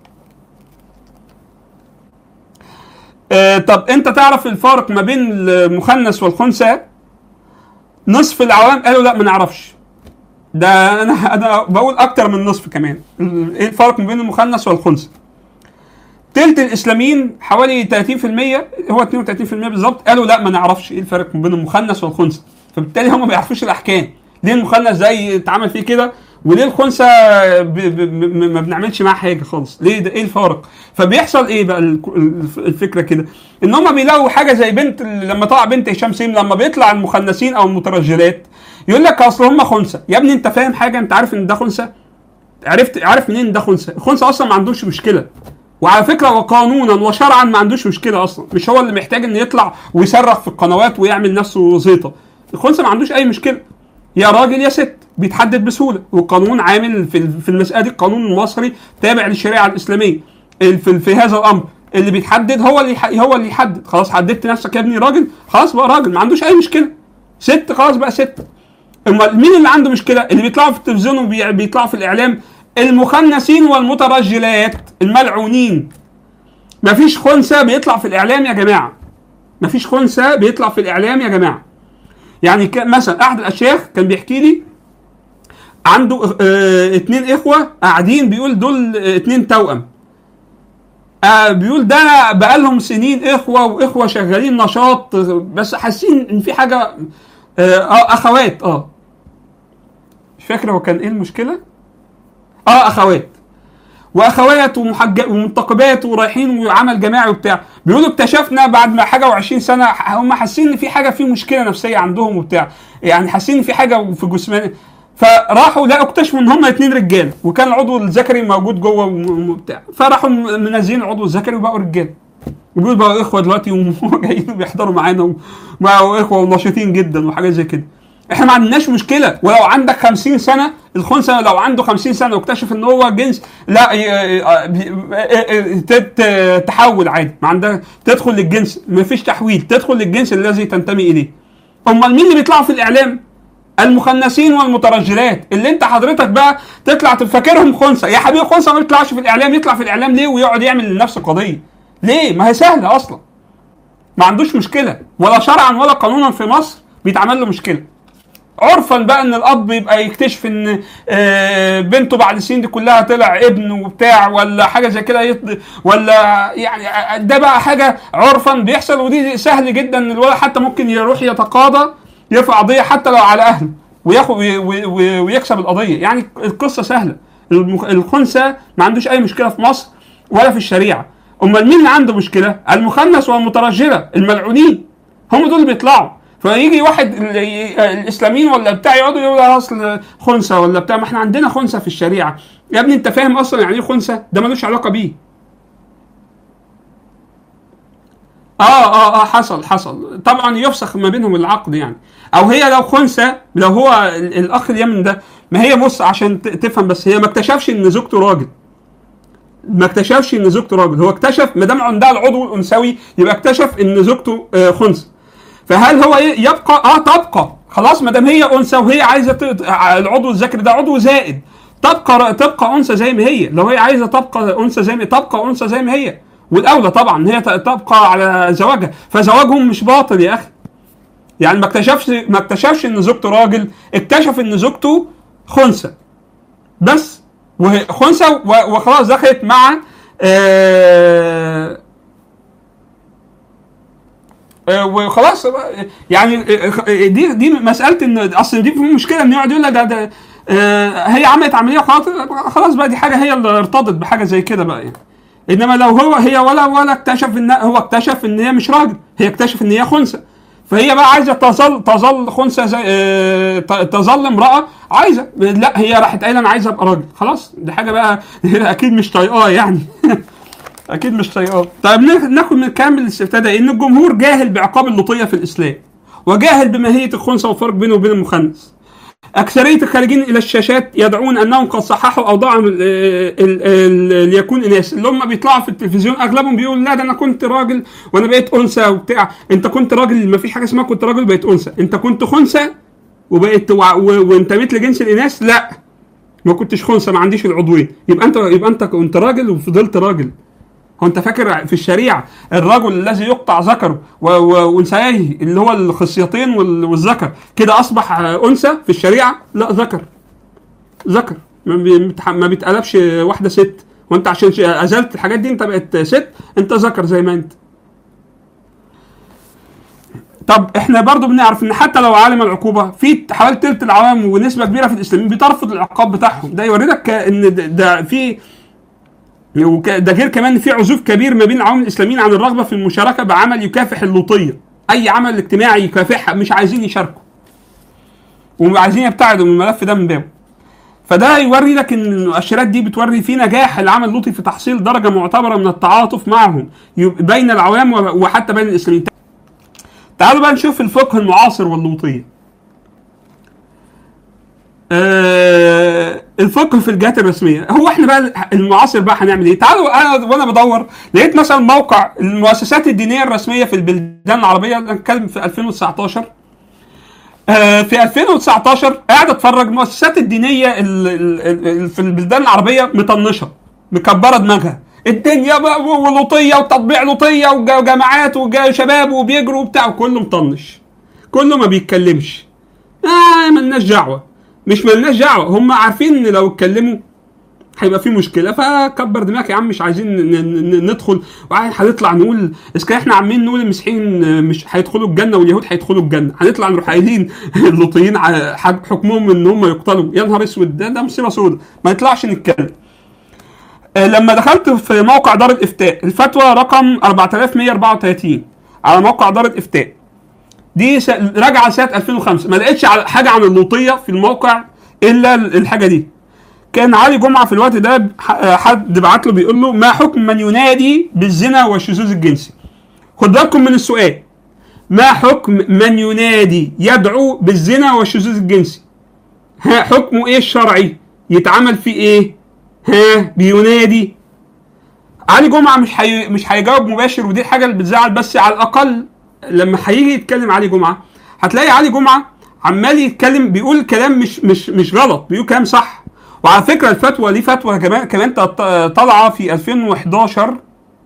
آه طب انت تعرف الفارق ما بين المخنث والخنثى نصف العوام قالوا لا ما نعرفش ده انا انا بقول اكتر من نصف كمان ال- ايه الفرق ما بين المخنث والخنثى تلت الاسلاميين حوالي 30% هو 32% بالظبط قالوا لا ما نعرفش ايه الفرق ما بين المخنث والخنثى فبالتالي هم ما بيعرفوش الاحكام ليه المخنث ده يتعمل فيه كده وليه الخنثى ب- ب- ب- ما بنعملش معاه حاجه خالص ليه ده ايه الفارق فبيحصل ايه بقى الك- الف- الفكره كده ان هم بيلاقوا حاجه زي بنت لما طلع بنت هشام سيم لما بيطلع المخنثين او المترجلات يقول لك اصل هم خنثى يا ابني انت فاهم حاجه انت عارف ان ده خنثى عرفت عارف منين ده خنثى الخنثى اصلا ما عندوش مشكله وعلى فكره وقانونا وشرعا ما عندوش مشكله اصلا مش هو اللي محتاج ان يطلع ويصرخ في القنوات ويعمل نفسه زيطه الخنثى ما عندوش اي مشكله يا راجل يا ست بيتحدد بسهوله والقانون عامل في في المساله دي القانون المصري تابع للشريعه الاسلاميه ال- في, في هذا الامر اللي بيتحدد هو اللي يح- هو اللي يحدد خلاص حددت نفسك يا ابني راجل خلاص بقى راجل ما عندوش اي مشكله ست خلاص بقى ست امال مين اللي عنده مشكله اللي بيطلعوا في التلفزيون وبيطلعوا في الاعلام المخنثين والمترجلات الملعونين مفيش خنثى بيطلع في الاعلام يا جماعه مفيش خنثى بيطلع في الاعلام يا جماعه يعني ك- مثلا احد الاشياخ كان بيحكي لي عنده اه اتنين اخوه قاعدين بيقول دول اه اتنين توأم آه بيقول ده بقالهم سنين اخوه واخوه شغالين نشاط آه، بس حاسين ان في حاجه اه, آه اخوات اه مش فاكر هو كان ايه المشكله اه اخوات واخوات ومحج... ومنتقبات ورايحين وعمل جماعي وبتاع بيقولوا اكتشفنا بعد ما حاجه و20 سنه ح- هم حاسين ان في حاجه في مشكله نفسيه عندهم وبتاع يعني حاسين ان في حاجه في جسمان فراحوا لقوا اكتشفوا ان هم اتنين رجال وكان العضو الذكري موجود جوه وم- وبتاع فراحوا م- منزلين العضو الذكري وبقوا رجال وبيقول بقى اخوه دلوقتي وجايين بيحضروا معانا وبقوا اخوه ونشيطين جدا وحاجات زي كده احنا ما عندناش مشكله ولو عندك 50 سنه الخنثى لو عنده 50 سنه واكتشف ان هو جنس لا ي- ي- ت- ت- تحول عادي ما عندك تدخل للجنس ما فيش تحويل تدخل للجنس الذي تنتمي اليه امال مين اللي بيطلعوا في الاعلام المخنثين والمترجلات اللي انت حضرتك بقى تطلع تفكرهم خنثى يا حبيبي خنثى ما بيطلعش في الاعلام يطلع في الاعلام ليه ويقعد يعمل لنفسه قضيه ليه ما هي سهله اصلا ما عندوش مشكله ولا شرعا ولا قانونا في مصر بيتعمل له مشكله عرفا بقى ان الاب يبقى يكتشف ان آه، بنته بعد السنين دي كلها طلع ابن وبتاع ولا حاجه زي كده يط- ولا يعني ده بقى حاجه عرفا بيحصل ودي سهل جدا ان الولد حتى ممكن يروح يتقاضى يرفع قضيه حتى لو على اهله وياخد وي- وي- ويكسب القضيه يعني القصه سهله المخ- الخنثى ما عندوش اي مشكله في مصر ولا في الشريعه امال مين اللي عنده مشكله المخنث والمترجله الملعونين هم دول اللي بيطلعوا فيجي واحد ال- ي- الاسلاميين ولا بتاع يقعدوا يقولوا اصل خنثى ولا بتاع ما احنا عندنا خنثى في الشريعه يا ابني انت فاهم اصلا يعني ايه خنثى ده ملوش علاقه بيه اه اه اه حصل حصل طبعا يفسخ ما بينهم العقد يعني او هي لو خنثى لو هو ال- الاخ اليمن ده ما هي بص عشان ت- تفهم بس هي ما اكتشفش ان زوجته راجل ما اكتشفش ان زوجته راجل هو اكتشف ما دام عندها العضو الانثوي يبقى اكتشف ان زوجته آه، خنثى فهل هو ي- يبقى اه تبقى خلاص ما دام هي انثى وهي عايزه ت- العضو الذكري ده عضو زائد تبقى تبقى انثى زي ما هي لو هي عايزه تبقى انثى زي ما تبقى انثى زي ما هي والاولى طبعا ان هي ت- تبقى على زواجها فزواجهم مش باطل يا اخي يعني ما اكتشفش ما اكتشفش ان زوجته راجل اكتشف ان زوجته خنثى بس وهي خنثى و- وخلاص دخلت مع آه آه، وخلاص بقى، يعني آه، آه، دي دي مساله ان اصل دي في مشكله ان يقعد يقول لك ده ده آه، هي عملت عمليه خلاص خلاص بقى دي حاجه هي اللي ارتضت بحاجه زي كده بقى يعني انما لو هو هي ولا ولا اكتشف ان هو اكتشف ان هي مش راجل هي اكتشف ان هي خنثى فهي بقى عايزه تظل تظل خنثى زي آه، ت- تظل امراه عايزه لا هي راحت قايله انا عايزه ابقى راجل خلاص دي حاجه بقى اكيد مش طايقاه يعني اكيد مش طايقاه طيب نا- ناخد من كامل الاستفتاء ده ان الجمهور جاهل بعقاب اللطيه في الاسلام وجاهل بماهيه الخنثى والفرق بينه وبين المخنث أكثرية الخارجين إلى الشاشات يدعون أنهم قد صححوا أوضاعهم ال- ال- ال- ليكون إناث اللي هم بيطلعوا في التلفزيون أغلبهم بيقول لا ده أنا كنت راجل وأنا بقيت أنثى وبتاع أنت كنت راجل ما فيش حاجة اسمها كنت راجل بقيت أنثى أنت كنت خنثى وبقيت وع- و- وانتميت لجنس الإناث لا ما كنتش خنثى ما عنديش العضوين يبقى أنت يبقى أنت كنت راجل وفضلت راجل هو انت فاكر في الشريعه الرجل الذي يقطع ذكره و- و- وانثييه اللي هو الخصيتين وال- والذكر كده اصبح آه، انثى في الشريعه لا ذكر ذكر ما بي- ما بيتقلبش واحده ست وانت عشان ش- ازلت الحاجات دي انت بقت ست انت ذكر زي ما انت طب احنا برضو بنعرف ان حتى لو عالم العقوبه في حوالي تلت العوام ونسبه كبيره في الاسلاميين بترفض العقاب بتاعهم ده يوريك ان ده, ده في وك- ده غير كمان ان في عزوف كبير ما بين العوام الاسلاميين عن الرغبه في المشاركه بعمل يكافح اللوطيه اي عمل اجتماعي يكافحها مش عايزين يشاركوا وعايزين يبتعدوا من الملف ده من بابه فده يوري لك ان المؤشرات دي بتوري في نجاح العمل اللوطي في تحصيل درجه معتبره من التعاطف معهم يب- بين العوام و- وحتى بين الاسلاميين تعالوا بقى نشوف الفقه المعاصر واللوطيه آه الفقه في الجهات الرسميه هو احنا بقى المعاصر بقى هنعمل ايه تعالوا انا وانا بدور لقيت مثلا موقع المؤسسات الدينيه الرسميه في البلدان العربيه انا بتكلم في 2019 آه، في 2019 قاعد اتفرج المؤسسات الدينيه ال- ال- ال- في البلدان العربيه مطنشه مكبره دماغها الدنيا بقى ولوطيه وتطبيع لوطيه وجا- وجامعات وشباب وبيجروا وبتاع كله مطنش كله ما بيتكلمش اه ملناش دعوه مش ملناش دعوه هم عارفين ان لو اتكلموا هيبقى في مشكله فكبر دماغك يا عم مش عايزين ن- ن- ن- ندخل وبعدين هنطلع نقول اذا كان احنا عمالين نقول المسيحيين مش هيدخلوا الجنه واليهود هيدخلوا الجنه هنطلع نروح قايلين اللوطيين ع- حك- حكمهم ان هم يقتلوا يا نهار اسود ده ده مصيبه سودة ما يطلعش نتكلم آه، لما دخلت في موقع دار الافتاء الفتوى رقم 4134 على موقع دار الافتاء دي س- راجعه سنه 2005 ما لقيتش على- حاجه عن اللوطيه في الموقع الا الحاجه دي كان علي جمعه في الوقت ده ح- حد بعت له بيقول له ما حكم من ينادي بالزنا والشذوذ الجنسي خد بالكم من السؤال ما حكم من ينادي يدعو بالزنا والشذوذ الجنسي ها حكمه ايه الشرعي يتعمل فيه ايه ها بينادي علي جمعه مش حي... مش هيجاوب مباشر ودي الحاجه اللي بتزعل بس على الاقل لما هيجي يتكلم علي جمعه هتلاقي علي جمعه عمال يتكلم بيقول كلام مش مش مش غلط بيقول كلام صح وعلى فكره الفتوى دي فتوى كمان كمان ط- طالعه في 2011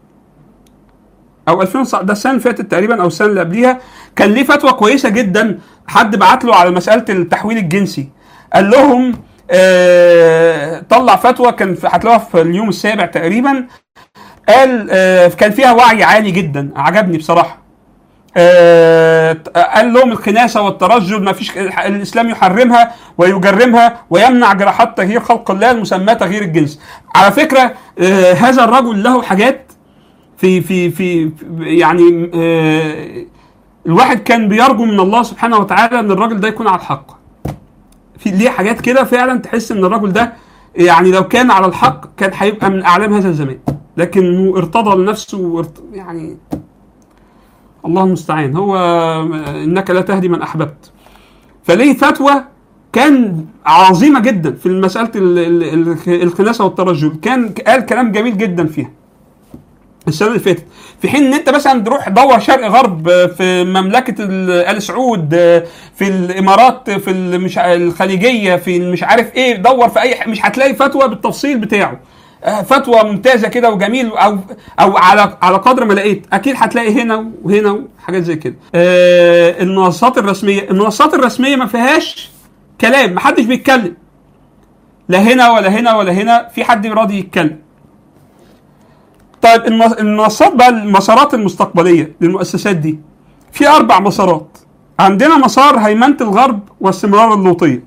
او 2000 ده السنه اللي فاتت تقريبا او السنه اللي قبليها كان ليه فتوى كويسه جدا حد بعت له على مساله التحويل الجنسي قال لهم آه طلع فتوى كان في- هتلاقوها في اليوم السابع تقريبا قال آه كان فيها وعي عالي جدا عجبني بصراحه آه قال لهم الخناثه والترجل ما فيش الاسلام يحرمها ويجرمها ويمنع جراحات تغيير خلق الله المسماه تغيير الجنس على فكره آه هذا الرجل له حاجات في في في يعني آه الواحد كان بيرجو من الله سبحانه وتعالى ان الراجل ده يكون على الحق في ليه حاجات كده فعلا تحس ان الراجل ده يعني لو كان على الحق كان هيبقى من اعلام هذا الزمان لكنه ارتضى لنفسه وارت... يعني الله المستعان هو انك لا تهدي من احببت فليه فتوى كان عظيمه جدا في مساله ال- ال- ال- الخناثه والترجل كان قال كلام جميل جدا فيها السنه اللي فاتت في حين ان انت مثلا تروح دور شرق غرب في مملكه ال- ال سعود في الامارات في ال- مش ع- الخليجيه في مش عارف ايه دور في اي ح- مش هتلاقي فتوى بالتفصيل بتاعه آه، فتوى ممتازه كده وجميل او او على على قدر ما لقيت اكيد هتلاقي هنا وهنا وحاجات زي كده آه، المنصات الرسميه المنصات الرسميه ما فيهاش كلام محدش بيتكلم لا هنا ولا هنا ولا هنا في حد راضي يتكلم طيب الم- المنصات بقى المسارات المستقبليه للمؤسسات دي في اربع مسارات عندنا مسار هيمنه الغرب واستمرار اللوطيه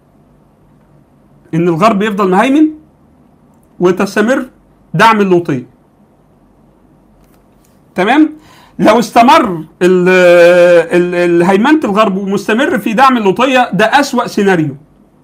ان الغرب يفضل مهيمن وتستمر دعم اللوطيه تمام لو استمر ال- ال- ال- هيمنه الغرب ومستمر في دعم اللوطيه ده اسوا سيناريو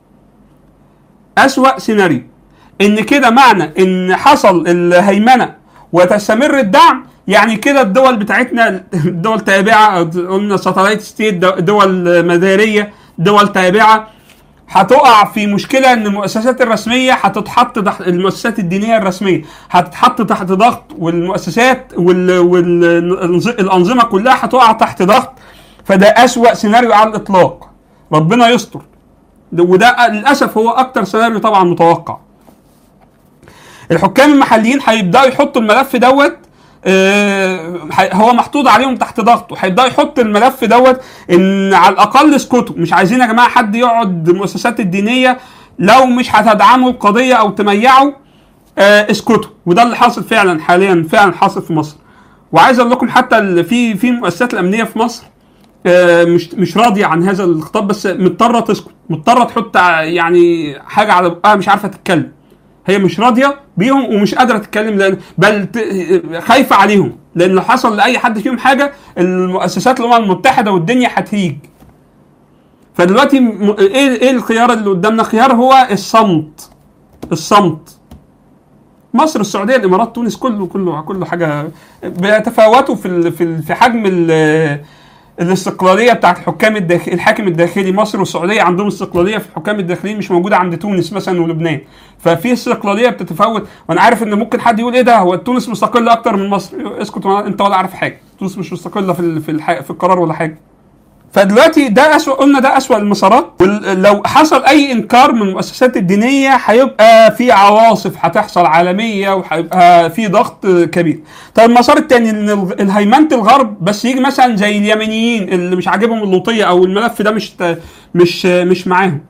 اسوا سيناريو ان كده معنى ان حصل الهيمنه وتستمر الدعم يعني كده الدول بتاعتنا الدول تابعه قلنا ساتلايت ستيت دول مداريه دول تابعه هتقع في مشكله ان المؤسسات الرسميه هتتحط تحت المؤسسات الدينيه الرسميه هتتحط تحت ضغط والمؤسسات والانظمه كلها هتقع تحت ضغط فده اسوا سيناريو على الاطلاق ربنا يستر وده للاسف هو اكتر سيناريو طبعا متوقع الحكام المحليين هيبداوا يحطوا الملف دوت آه، هي- هو محطوط عليهم تحت ضغط وهيبداوا يحط الملف دوت ان على الاقل اسكتوا مش عايزين يا جماعه حد يقعد المؤسسات الدينيه لو مش هتدعموا القضيه او تميعوا آه اسكتوا وده اللي حاصل فعلا حاليا فعلا حاصل في مصر وعايز اقول لكم حتى ال- في في المؤسسات الامنيه في مصر آه، مش مش راضيه عن هذا الخطاب بس مضطره تسكت مضطره تحط ع- يعني حاجه على بقها مش عارفه تتكلم هي مش راضيه بيهم ومش قادره تتكلم لان بل ت- خايفه عليهم لان لو حصل لاي حد فيهم حاجه المؤسسات الامم المتحده والدنيا هتهيج فدلوقتي م- ايه ايه الخيار اللي قدامنا خيار هو الصمت الصمت مصر السعوديه الامارات تونس كله كله كله حاجه بيتفاوتوا في ال- في ال- في حجم ال- الاستقلاليه بتاعت الحكام الداخلي الحاكم الداخلي مصر والسعوديه عندهم استقلاليه في الحكام الداخليين مش موجوده عند تونس مثلا ولبنان ففي استقلاليه بتتفاوت وانا عارف ان ممكن حد يقول ايه ده هو تونس مستقله اكتر من مصر اسكت انت ولا عارف حاجه تونس مش مستقله في ال- في الح- في القرار ولا حاجه فدلوقتي ده اسوء قلنا ده اسوء المسارات ولو حصل اي انكار من المؤسسات الدينيه هيبقى في عواصف هتحصل عالميه وهيبقى في ضغط كبير. طب المسار الثاني ان الغ- الهيمنه الغرب بس يجي مثلا زي اليمنيين اللي مش عاجبهم اللوطيه او الملف ده مش مش مش معاهم.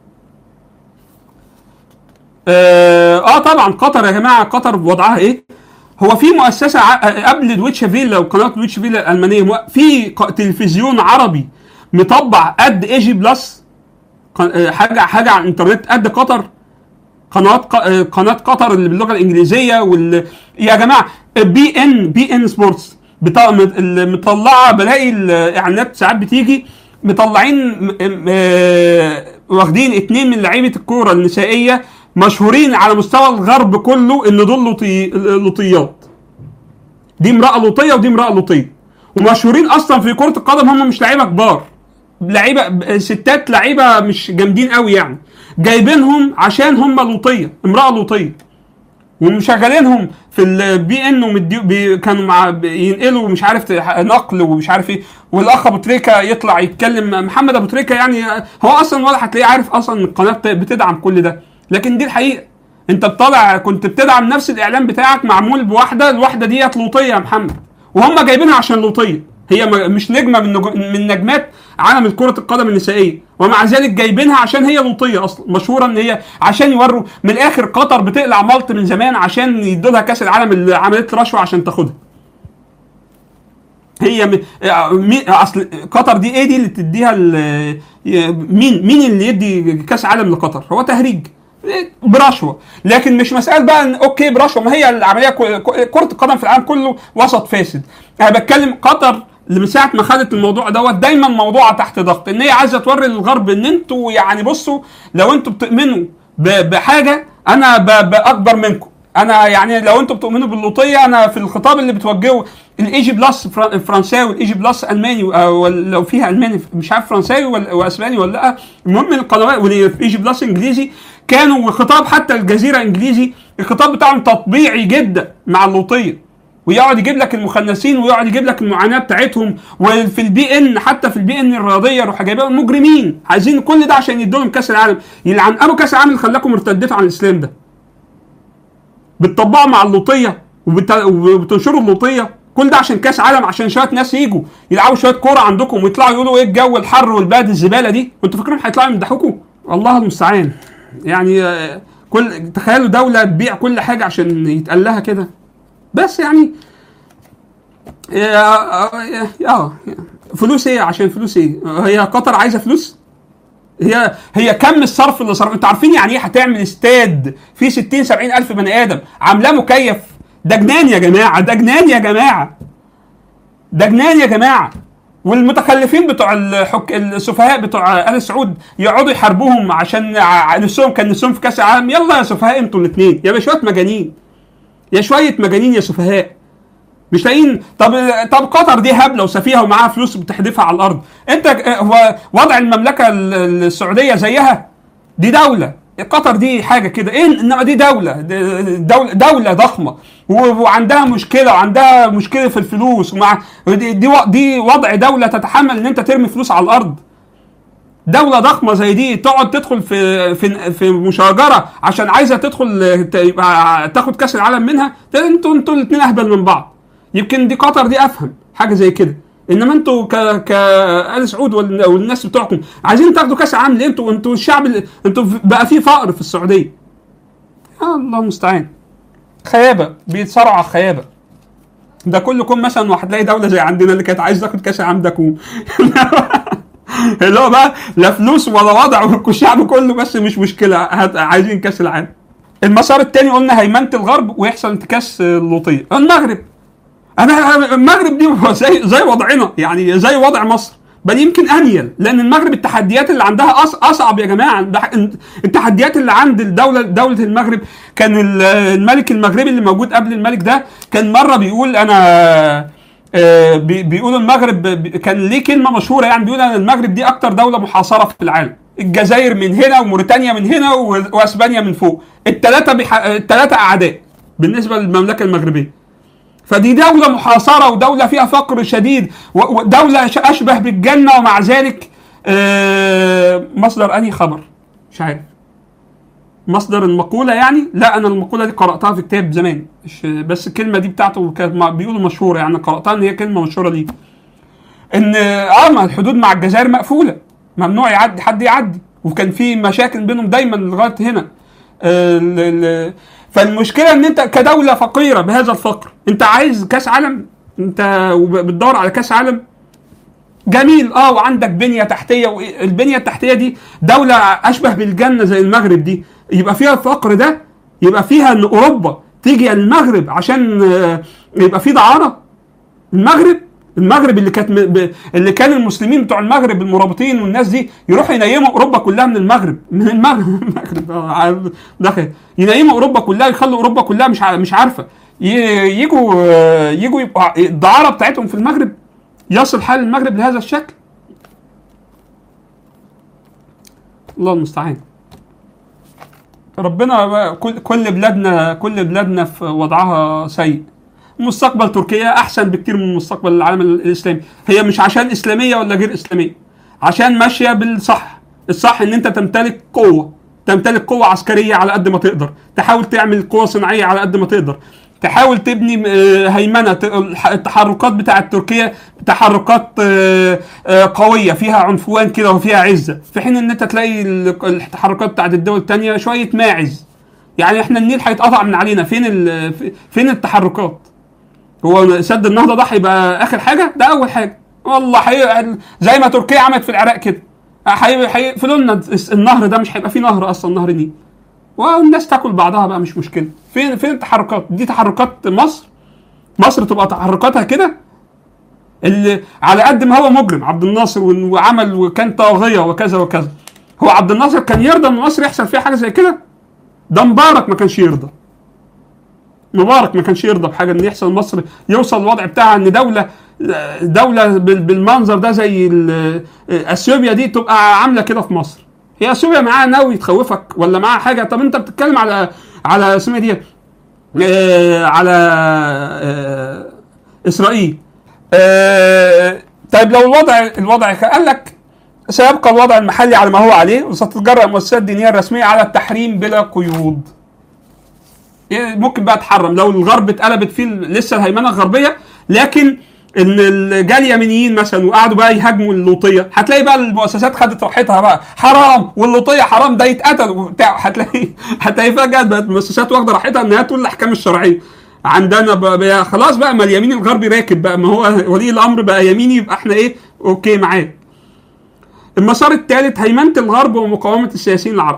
اه آه طبعا قطر يا جماعه قطر وضعها ايه؟ هو في مؤسسه ع- قبل دويتش فيلا وقناه دويتش فيلا الالمانيه مو- في ق- تلفزيون عربي مطبع قد اي جي بلس قن- آه، حاجه حاجه على الانترنت قد قطر قناه ق- آه، قناه قطر اللي باللغه الانجليزيه وال يا جماعه بي ان بي ان سبورتس بتا- مت- اللي مطلعه بلاقي الاعلانات ساعات بتيجي مطلعين م- م- آه، واخدين اتنين من لعيبه الكوره النسائيه مشهورين على مستوى الغرب كله ان دول لوطي لوطيات دي امراه لوطيه ودي امراه لوطيه ومشهورين اصلا في كره القدم هم مش لعيبه كبار لعيبه ستات لعيبه مش جامدين قوي يعني جايبينهم عشان هم لوطيه امراه لوطيه ومشغلينهم في البي ان ومدي بي كانوا مع ينقلوا مش عارف نقل ومش عارف ايه والاخ ابو تريكه يطلع يتكلم محمد ابو تريكه يعني هو اصلا ولا هتلاقيه عارف اصلا إن القناه بت- بتدعم كل ده لكن دي الحقيقه انت بتطلع كنت بتدعم نفس الاعلان بتاعك معمول بواحده الواحده ديت لوطيه يا محمد وهم جايبينها عشان لوطيه هي م- مش نجمه من نجو- من نجمات عالم كره القدم النسائيه ومع ذلك جايبينها عشان هي لوطيه اصلا مشهوره ان هي عشان يوروا من الاخر قطر بتقلع مالط من زمان عشان يدوا لها كاس العالم اللي عملت رشوه عشان تاخدها هي م... آه، مين اصل قطر دي ايه دي اللي تديها ال- ي- مين مين اللي يدي كاس عالم لقطر هو تهريج إيه، برشوه لكن مش مساله بقى ان اوكي برشوه ما هي العمليه ك- ك- كره القدم في العالم كله وسط فاسد انا بتكلم قطر اللي من ساعه ما خدت الموضوع دوت دايما موضوعها تحت ضغط ان هي عايزه توري للغرب ان انتوا يعني بصوا لو انتوا بتؤمنوا ب- بحاجه انا ب- باكبر منكم انا يعني لو انتوا بتؤمنوا باللوطيه انا في الخطاب اللي بتوجهه الايجي بلس فرا- فرنساوي والايجي بلس الماني أو لو فيها الماني مش عارف فرنساوي ولا واسباني ولا لا المهم القنوات والايجي بلس انجليزي كانوا خطاب حتى الجزيره انجليزي الخطاب بتاعهم تطبيعي جدا مع اللوطيه ويقعد يجيب لك المخنثين ويقعد يجيب لك المعاناه بتاعتهم وفي البي ان حتى في البي ان الرياضيه يروح جايبين مجرمين عايزين كل ده عشان يدوا لهم كاس العالم يلعن ابو كاس العالم اللي خلاكم ارتدتوا عن الاسلام ده بتطبقوا مع اللوطيه وبت... وبتنشروا اللوطيه كل ده عشان كاس عالم عشان شويه ناس يجوا يلعبوا شويه كوره عندكم ويطلعوا يقولوا ايه الجو الحر والبرد الزباله دي وانتوا فاكرين هيطلعوا يمدحوكم الله المستعان يعني آه، كل تخيلوا دوله تبيع كل حاجه عشان يتقال لها كده بس يعني اه آه، فلوس ايه عشان فلوس ايه هي قطر عايزه فلوس هي هي كم الصرف اللي صرف انتوا عارفين يعني ايه هتعمل استاد فيه 60 70 الف بني ادم عاملاه مكيف ده جنان يا جماعه ده جنان يا جماعه ده جنان يا جماعه والمتخلفين بتوع الحك... السفهاء بتوع ال سعود يقعدوا يحاربوهم عشان ع- نفسهم كان نفسهم في كاس العالم يلا يا سفهاء انتوا الاثنين يا شويه مجانين يا شويه مجانين يا سفهاء مش لاقيين طب طب قطر دي هبله وسفيهه ومعاها فلوس بتحدفها على الارض انت هو وضع المملكه ال- السعوديه زيها دي دوله قطر دي حاجه كده ايه انما دي دوله دوله دوله ضخمه و- وعندها مشكله وعندها مشكله في الفلوس ومع دي دي و- دي وضع دوله تتحمل ان انت ترمي فلوس على الارض دولة ضخمة زي دي تقعد تدخل في في في مشاجرة عشان عايزة تدخل ت- يبقى تاخد كأس العالم منها انتوا انتوا الاثنين أهبل من بعض يمكن دي قطر دي أفهم حاجة زي كده انما انتوا ك ك ال سعود وال- والناس بتوعكم عايزين تاخدوا كاس عام ليه انتوا انتوا الشعب اللي- انتوا بقى في فقر في السعوديه آه الله المستعان خيابه بيتصارعوا على الخيابه ده كلكم مثلا وهتلاقي دوله زي عندنا اللي كانت عايزه تاخد كاس العالم ده كوم اللي هو بقى لا فلوس ولا وضع والشعب كله بس مش مشكله هت- عايزين كاس العالم المسار الثاني قلنا هيمنه الغرب ويحصل انتكاس اللوطيه المغرب انا المغرب دي زي زي وضعنا يعني زي وضع مصر بل يمكن انيل لان المغرب التحديات اللي عندها أص- اصعب يا جماعه ده- التحديات اللي عند الدوله دوله المغرب كان ال- الملك المغربي اللي موجود قبل الملك ده كان مره بيقول انا آه، بي- بيقول المغرب ب- كان ليه كلمه مشهوره يعني بيقول ان المغرب دي اكتر دوله محاصره في العالم الجزائر من هنا وموريتانيا من هنا و- واسبانيا من فوق الثلاثه بح... الثلاثه اعداء بالنسبه للمملكه المغربيه فدي دولة محاصرة ودولة فيها فقر شديد و- ودولة ش- أشبه بالجنة ومع ذلك آه، مصدر أنهي خبر مش عارف مصدر المقولة يعني لا أنا المقولة دي قرأتها في كتاب زمان مش- بس الكلمة دي بتاعته كانت مع- بيقولوا مشهورة يعني قرأتها إن هي كلمة مشهورة ليه إن آه ما الحدود مع الجزائر مقفولة ممنوع يعدي حد يعدي وكان في مشاكل بينهم دايما لغاية هنا آه، ال- ال- فالمشكله ان انت كدوله فقيره بهذا الفقر انت عايز كاس عالم انت وب- بتدور على كاس عالم جميل اه وعندك بنيه تحتيه والبنيه التحتيه دي دوله اشبه بالجنه زي المغرب دي يبقى فيها الفقر ده يبقى فيها ان اوروبا تيجي المغرب عشان آه، يبقى في دعاره المغرب المغرب اللي كانت م- ب- اللي كان المسلمين بتوع المغرب المرابطين والناس دي يروحوا ينيموا اوروبا كلها من المغرب من المغرب المغرب آه، عارف- داخل ينيموا اوروبا كلها يخلوا اوروبا كلها مش ع- مش عارفه ي- يجوا آه، يجوا يبقى الدعاره بتاعتهم في المغرب يصل حال المغرب لهذا الشكل الله المستعان ربنا بقى كل كل بلادنا كل بلادنا في وضعها سيء مستقبل تركيا احسن بكتير من مستقبل العالم الاسلامي هي مش عشان اسلاميه ولا غير اسلاميه عشان ماشيه بالصح الصح ان انت تمتلك قوه تمتلك قوه عسكريه على قد ما تقدر تحاول تعمل قوه صناعيه على قد ما تقدر تحاول تبني آه، هيمنه ت- الح- التحركات بتاعت تركيا تحركات آه، آه، قويه فيها عنفوان كده وفيها عزه في حين ان انت تلاقي ال- التحركات بتاعت الدول الثانيه شويه ماعز يعني احنا النيل هيتقطع من علينا فين ال- في- فين التحركات هو سد النهضه ده هيبقى اخر حاجه ده اول حاجه والله حي... زي ما تركيا عملت في العراق كده هي- هيقفلوا لنا النهر ده مش هيبقى فيه نهر اصلا نهر النيل والناس تاكل بعضها بقى مش مشكله فين فين التحركات دي تحركات مصر مصر تبقى تحركاتها كده اللي على قد ما هو مجرم عبد الناصر و- وعمل وكان طاغيه وكذا وكذا هو عبد الناصر كان يرضى ان مصر يحصل فيها حاجه زي كده ده مبارك ما كانش يرضى مبارك ما كانش يرضى بحاجه ان يحصل مصر يوصل الوضع بتاعها ان دوله دوله بال- بالمنظر ده زي ال- اثيوبيا دي تبقى عامله كده في مصر هي اثيوبيا معاها ناوي تخوفك ولا معاها حاجه طب انت بتتكلم على على اسمها دي آه، على آه، اسرائيل آه، طيب لو الوضع الوضع قال لك سيبقى الوضع المحلي على ما هو عليه وستتجرأ المؤسسات الدينيه الرسميه على التحريم بلا قيود إيه ممكن بقى تحرم لو الغرب اتقلبت فيه لسه الهيمنه الغربيه لكن ان ال- جه اليمنيين مثلا وقعدوا بقى يهاجموا اللوطيه هتلاقي بقى المؤسسات خدت راحتها بقى حرام واللوطيه حرام ده يتقتل وبتاع هتلاقي هتلاقي فجاه بقت المؤسسات واخده راحتها ان هي تقول الاحكام الشرعيه عندنا بقى, بقى خلاص بقى ما اليمين الغربي راكب بقى ما هو ولي الامر بقى يميني يبقى احنا ايه اوكي معاه المسار الثالث هيمنه الغرب ومقاومه السياسيين العرب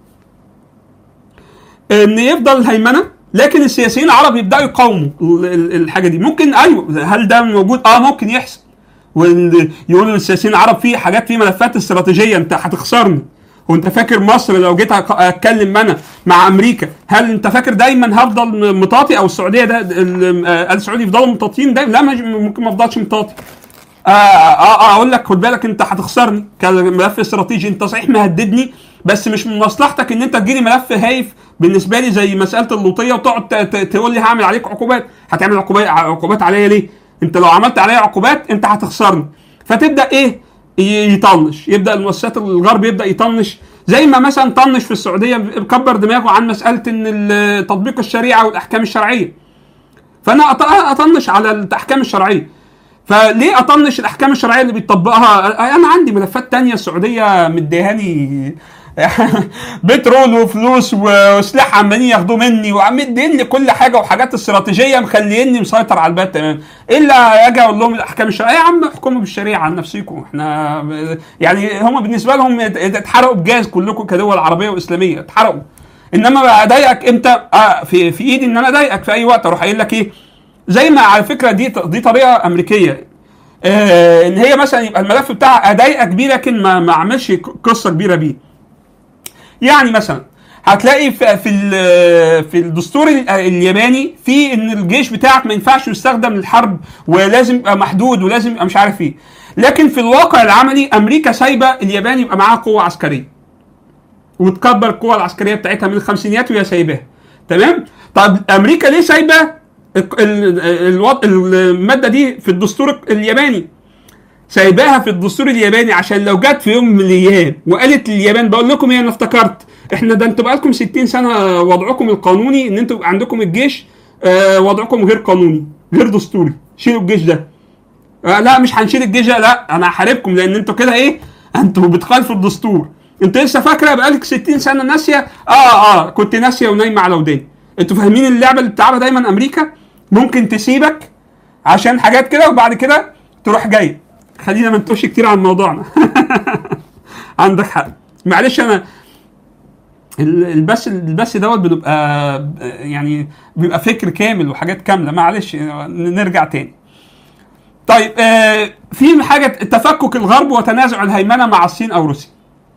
ان يفضل الهيمنه لكن السياسيين العرب يبداوا يقاوموا ال- ال- الحاجه دي ممكن ايوه هل ده موجود اه ممكن يحصل ويقولوا للسياسيين العرب في حاجات في ملفات استراتيجيه انت هتخسرني وانت فاكر مصر لو جيت أك- اتكلم انا مع امريكا هل انت فاكر دايما هفضل مطاطي او السعوديه ده ال- آه، السعودي يفضلوا مطاطين دايما لا مش- ممكن ما افضلش مطاطي آه, آه, اه اقول لك خد بالك انت هتخسرني كملف استراتيجي انت صحيح مهددني بس مش من مصلحتك ان انت تجيلي ملف هايف بالنسبه لي زي مساله اللوطيه وتقعد ت- ت- تقول لي هعمل عليك عقوبات هتعمل عقوبات عقوبات عليا ليه؟ انت لو عملت عليا عقوبات انت هتخسرني فتبدا ايه؟ ي- يطنش يبدا المؤسسات الغرب يبدا يطنش زي ما مثلا طنش في السعوديه كبر دماغه عن مساله ان ال- تطبيق الشريعه والاحكام الشرعيه فانا أط- اطنش على الاحكام الشرعيه فليه اطنش الاحكام الشرعيه اللي بيطبقها انا عندي ملفات تانية السعوديه مديهاني بترول وفلوس وسلاح عمالين ياخدوه مني ومديني كل حاجه وحاجات استراتيجيه مخليني مسيطر على البلد تمام الا اجي اقول لهم الاحكام الشرعيه يا عم احكموا بالشريعه عن نفسكم احنا يعني هم بالنسبه لهم اتحرقوا بجاز كلكم كدول عربيه واسلاميه اتحرقوا انما اضايقك امتى؟ آه في في ايدي ان انا اضايقك في اي وقت اروح قايل لك ايه؟ زي ما على فكره دي دي طريقه امريكيه آه ان هي مثلا يبقى الملف بتاعها اضايقك بيه لكن ما ما اعملش قصه كبيره بيه. يعني مثلا هتلاقي في في في الدستور الياباني في ان الجيش بتاعك ما ينفعش يستخدم للحرب ولازم يبقى محدود ولازم يبقى مش عارف ايه لكن في الواقع العملي امريكا سايبه اليابان يبقى معاها قوه عسكريه وتكبر القوه العسكريه بتاعتها من الخمسينيات وهي سايباها تمام طب امريكا ليه سايبه الماده دي في الدستور الياباني سايباها في الدستور الياباني عشان لو جت في يوم من الايام وقالت لليابان بقول لكم ايه انا افتكرت احنا ده انتوا بقالكم 60 سنه وضعكم القانوني ان انتوا عندكم الجيش آه وضعكم غير قانوني غير دستوري شيلوا الجيش ده آه لا مش هنشيل الجيش ده لا انا هحاربكم لان انتوا كده ايه انتوا بتخالفوا الدستور انت لسه فاكره بقالك 60 سنه ناسيه اه اه كنت ناسيه ونايمه على وداني انتوا فاهمين اللعبه اللي بتلعبها دايما امريكا ممكن تسيبك عشان حاجات كده وبعد كده تروح جاي خلينا ما نتوش كتير عن موضوعنا عندك حق معلش انا البث البث دوت بنبقى يعني بيبقى فكر كامل وحاجات كامله معلش نرجع تاني طيب آه في حاجه تفكك الغرب وتنازع الهيمنه مع الصين او روسيا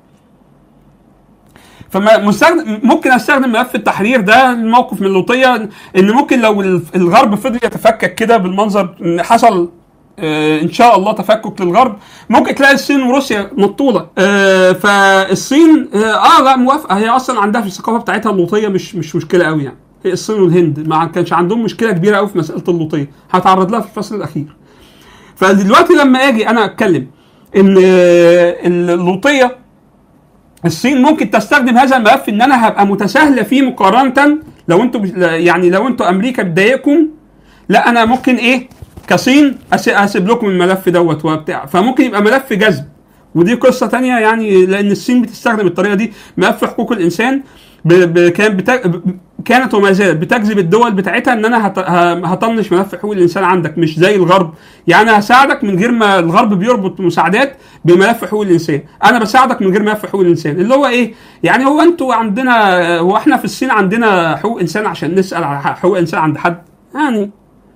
فمستخدم ممكن استخدم ملف التحرير ده الموقف من اللوطيه ان ممكن لو الغرب فضل يتفكك كده بالمنظر ان حصل آه ان شاء الله تفكك للغرب ممكن تلاقي الصين وروسيا مطوله آه فالصين اه, لا موافقه هي اصلا عندها في الثقافه بتاعتها اللوطيه مش مش مشكله قوي يعني هي الصين والهند ما كانش عندهم مشكله كبيره قوي في مساله اللوطيه هتعرض لها في الفصل الاخير فدلوقتي لما اجي انا اتكلم ان اللوطيه الصين ممكن تستخدم هذا الملف ان انا هبقى متساهله فيه مقارنه لو انتوا يعني لو انتوا امريكا بتضايقكم لا انا ممكن ايه كصين اسيب لكم الملف دوت وبتاع فممكن يبقى ملف جذب ودي قصه تانية يعني لان الصين بتستخدم الطريقه دي ملف حقوق الانسان كان بتا... كانت وما زالت بتجذب الدول بتاعتها ان انا هت... هطنش ملف حقوق الانسان عندك مش زي الغرب يعني هساعدك من غير ما الغرب بيربط مساعدات بملف حقوق الانسان انا بساعدك من غير ملف حقوق الانسان اللي هو ايه يعني هو انتوا عندنا هو احنا في الصين عندنا حقوق انسان عشان نسال على حقوق انسان عند حد يعني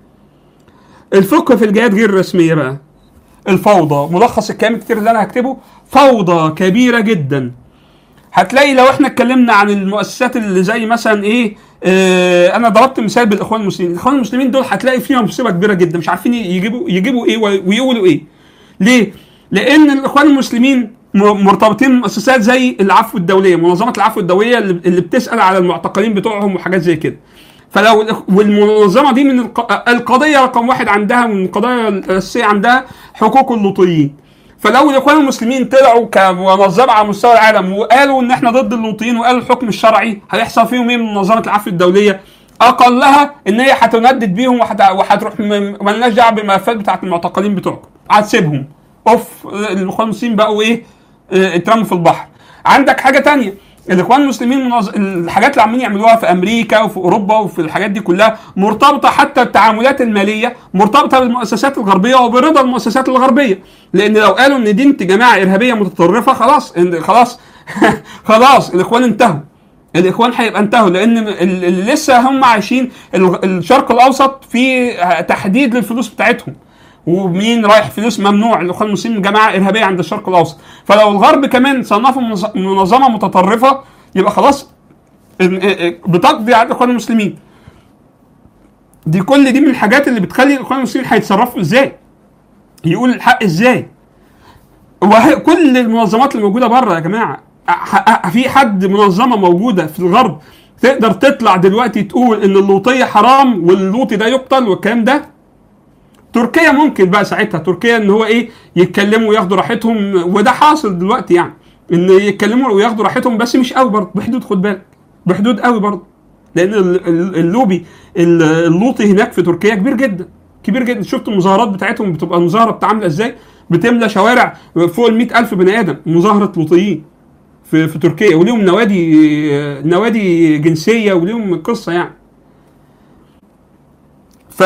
الفقه في الجهات غير الرسميه بقى الفوضى ملخص الكلام كتير اللي انا هكتبه فوضى كبيره جدا هتلاقي لو احنا اتكلمنا عن المؤسسات اللي زي مثلا ايه اه انا ضربت مثال بالاخوان المسلمين، الاخوان المسلمين دول هتلاقي فيهم مصيبه كبيره جدا مش عارفين يجيبوا يجيبوا ايه ويقولوا ايه. ليه؟ لان الاخوان المسلمين مرتبطين بمؤسسات زي العفو الدوليه، منظمه العفو الدوليه اللي بتسال على المعتقلين بتوعهم وحاجات زي كده. فلو والمنظمه دي من القضيه رقم واحد عندها من القضايا الاساسيه عندها حقوق اللوطيين. فلو الاخوان المسلمين طلعوا كمنظمه على مستوى العالم وقالوا ان احنا ضد اللوطيين وقالوا الحكم الشرعي هيحصل فيهم ايه من منظمه العفو الدوليه؟ اقلها ان هي هتندد بيهم وهتروح مالناش دعوه بالملفات بتاعت المعتقلين بتوعكم هتسيبهم اوف الاخوان المسلمين بقوا ايه؟ اترموا في البحر. عندك حاجه تانية الاخوان المسلمين منظ... الحاجات اللي عمالين يعملوها في امريكا وفي اوروبا وفي الحاجات دي كلها مرتبطه حتى التعاملات الماليه مرتبطه بالمؤسسات الغربيه وبرضا المؤسسات الغربيه لان لو قالوا ان دي انت جماعه ارهابيه متطرفه خلاص إن خلاص خلاص الاخوان انتهوا الاخوان هيبقى انتهوا لان اللي لسه هم عايشين الشرق الاوسط في تحديد للفلوس بتاعتهم ومين رايح فلوس ممنوع الاخوان المسلمين جماعه ارهابيه عند الشرق الاوسط فلو الغرب كمان صنفوا منظمه متطرفه يبقى خلاص بتقضي على الاخوان المسلمين دي كل دي من الحاجات اللي بتخلي الاخوان المسلمين هيتصرفوا ازاي يقول الحق ازاي وكل المنظمات اللي موجوده بره يا جماعه في حد منظمه موجوده في الغرب تقدر تطلع دلوقتي تقول ان اللوطيه حرام واللوطي ده يقتل والكلام ده تركيا ممكن بقى ساعتها تركيا ان هو ايه يتكلموا وياخدوا راحتهم وده حاصل دلوقتي يعني ان يتكلموا وياخدوا راحتهم بس مش قوي برضه بحدود خد بالك بحدود قوي برضه لان اللوبي اللوطي هناك في تركيا كبير جدا كبير جدا شفت المظاهرات بتاعتهم بتبقى المظاهره بتعامله ازاي بتملى شوارع فوق ال ألف بني ادم مظاهره لوطيين في في تركيا وليهم نوادي نوادي جنسيه وليهم قصه يعني ف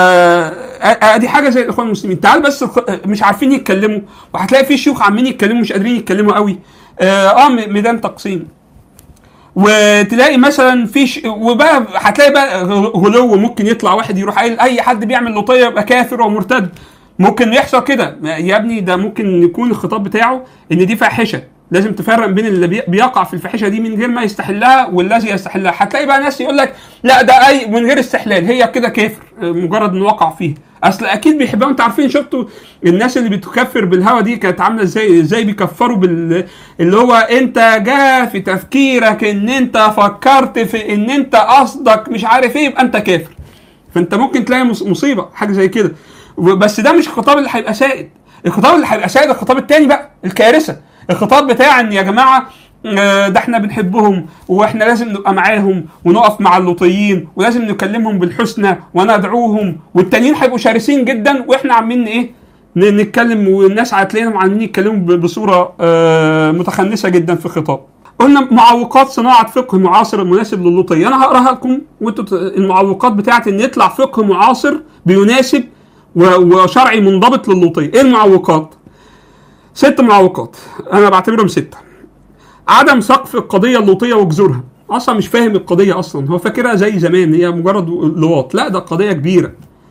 ادي حاجه زي الاخوان المسلمين تعال بس الخ- مش عارفين يتكلموا وهتلاقي في شيوخ عمالين يتكلموا مش قادرين يتكلموا قوي اه آه، م- ميدان تقسيم وتلاقي مثلا في ش... وبقى هتلاقي بقى غلو ممكن يطلع واحد يروح قايل اي حد بيعمل لطيه يبقى كافر ومرتد ممكن يحصل كده يا ابني ده ممكن يكون الخطاب بتاعه ان دي فاحشه لازم تفرق بين اللي بي- بيقع في الفاحشه دي من غير ما يستحلها والذي يستحلها هتلاقي بقى ناس يقول لك لا ده اي من غير استحلال هي كده كافر مجرد انه وقع فيه اصل اكيد بيحبها انتوا عارفين شفتوا الناس اللي بتكفر بالهوا دي كانت عامله ازاي ازاي بيكفروا بال اللي هو انت جا في تفكيرك ان انت فكرت في ان انت قصدك مش عارف ايه يبقى انت كافر فانت ممكن تلاقي مص- مصيبه حاجه زي كده بس ده مش الخطاب اللي هيبقى سائد الخطاب اللي هيبقى سائد الخطاب التاني بقى الكارثه الخطاب بتاع ان يا جماعه آه، ده احنا بنحبهم واحنا لازم نبقى معاهم ونقف مع اللوطيين ولازم نكلمهم بالحسنى وندعوهم والتانيين هيبقوا شرسين جدا واحنا عاملين ايه ن- نتكلم والناس هتلاقيهم عاملين يتكلموا ب- بصوره آه، متخنثه جدا في الخطاب قلنا معوقات صناعه فقه معاصر مناسب للوطيه انا هقراها لكم وانتوا ت- المعوقات بتاعت ان يطلع فقه معاصر بيناسب و- وشرعي منضبط للوطيه ايه المعوقات ست معوقات انا بعتبرهم سته عدم سقف القضيه اللوطيه وجذورها اصلا مش فاهم القضيه اصلا هو فاكرها زي زمان هي مجرد لواط لا ده قضيه كبيره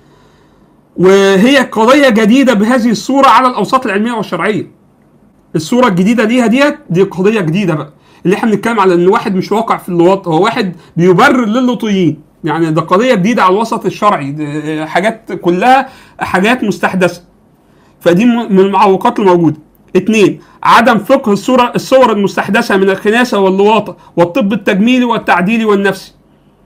وهي قضيه جديده بهذه الصوره على الاوساط العلميه والشرعيه الصوره الجديده ليها ديت دي قضيه جديده بقى اللي احنا بنتكلم على ان واحد مش واقع في اللواط هو واحد بيبرر للوطيين يعني ده قضيه جديده على الوسط الشرعي ده حاجات كلها حاجات مستحدثه فدي م- من المعوقات الموجوده اثنين عدم فقه الصورة الصور المستحدثة من الخناسة واللواطة والطب التجميلي والتعديلي والنفسي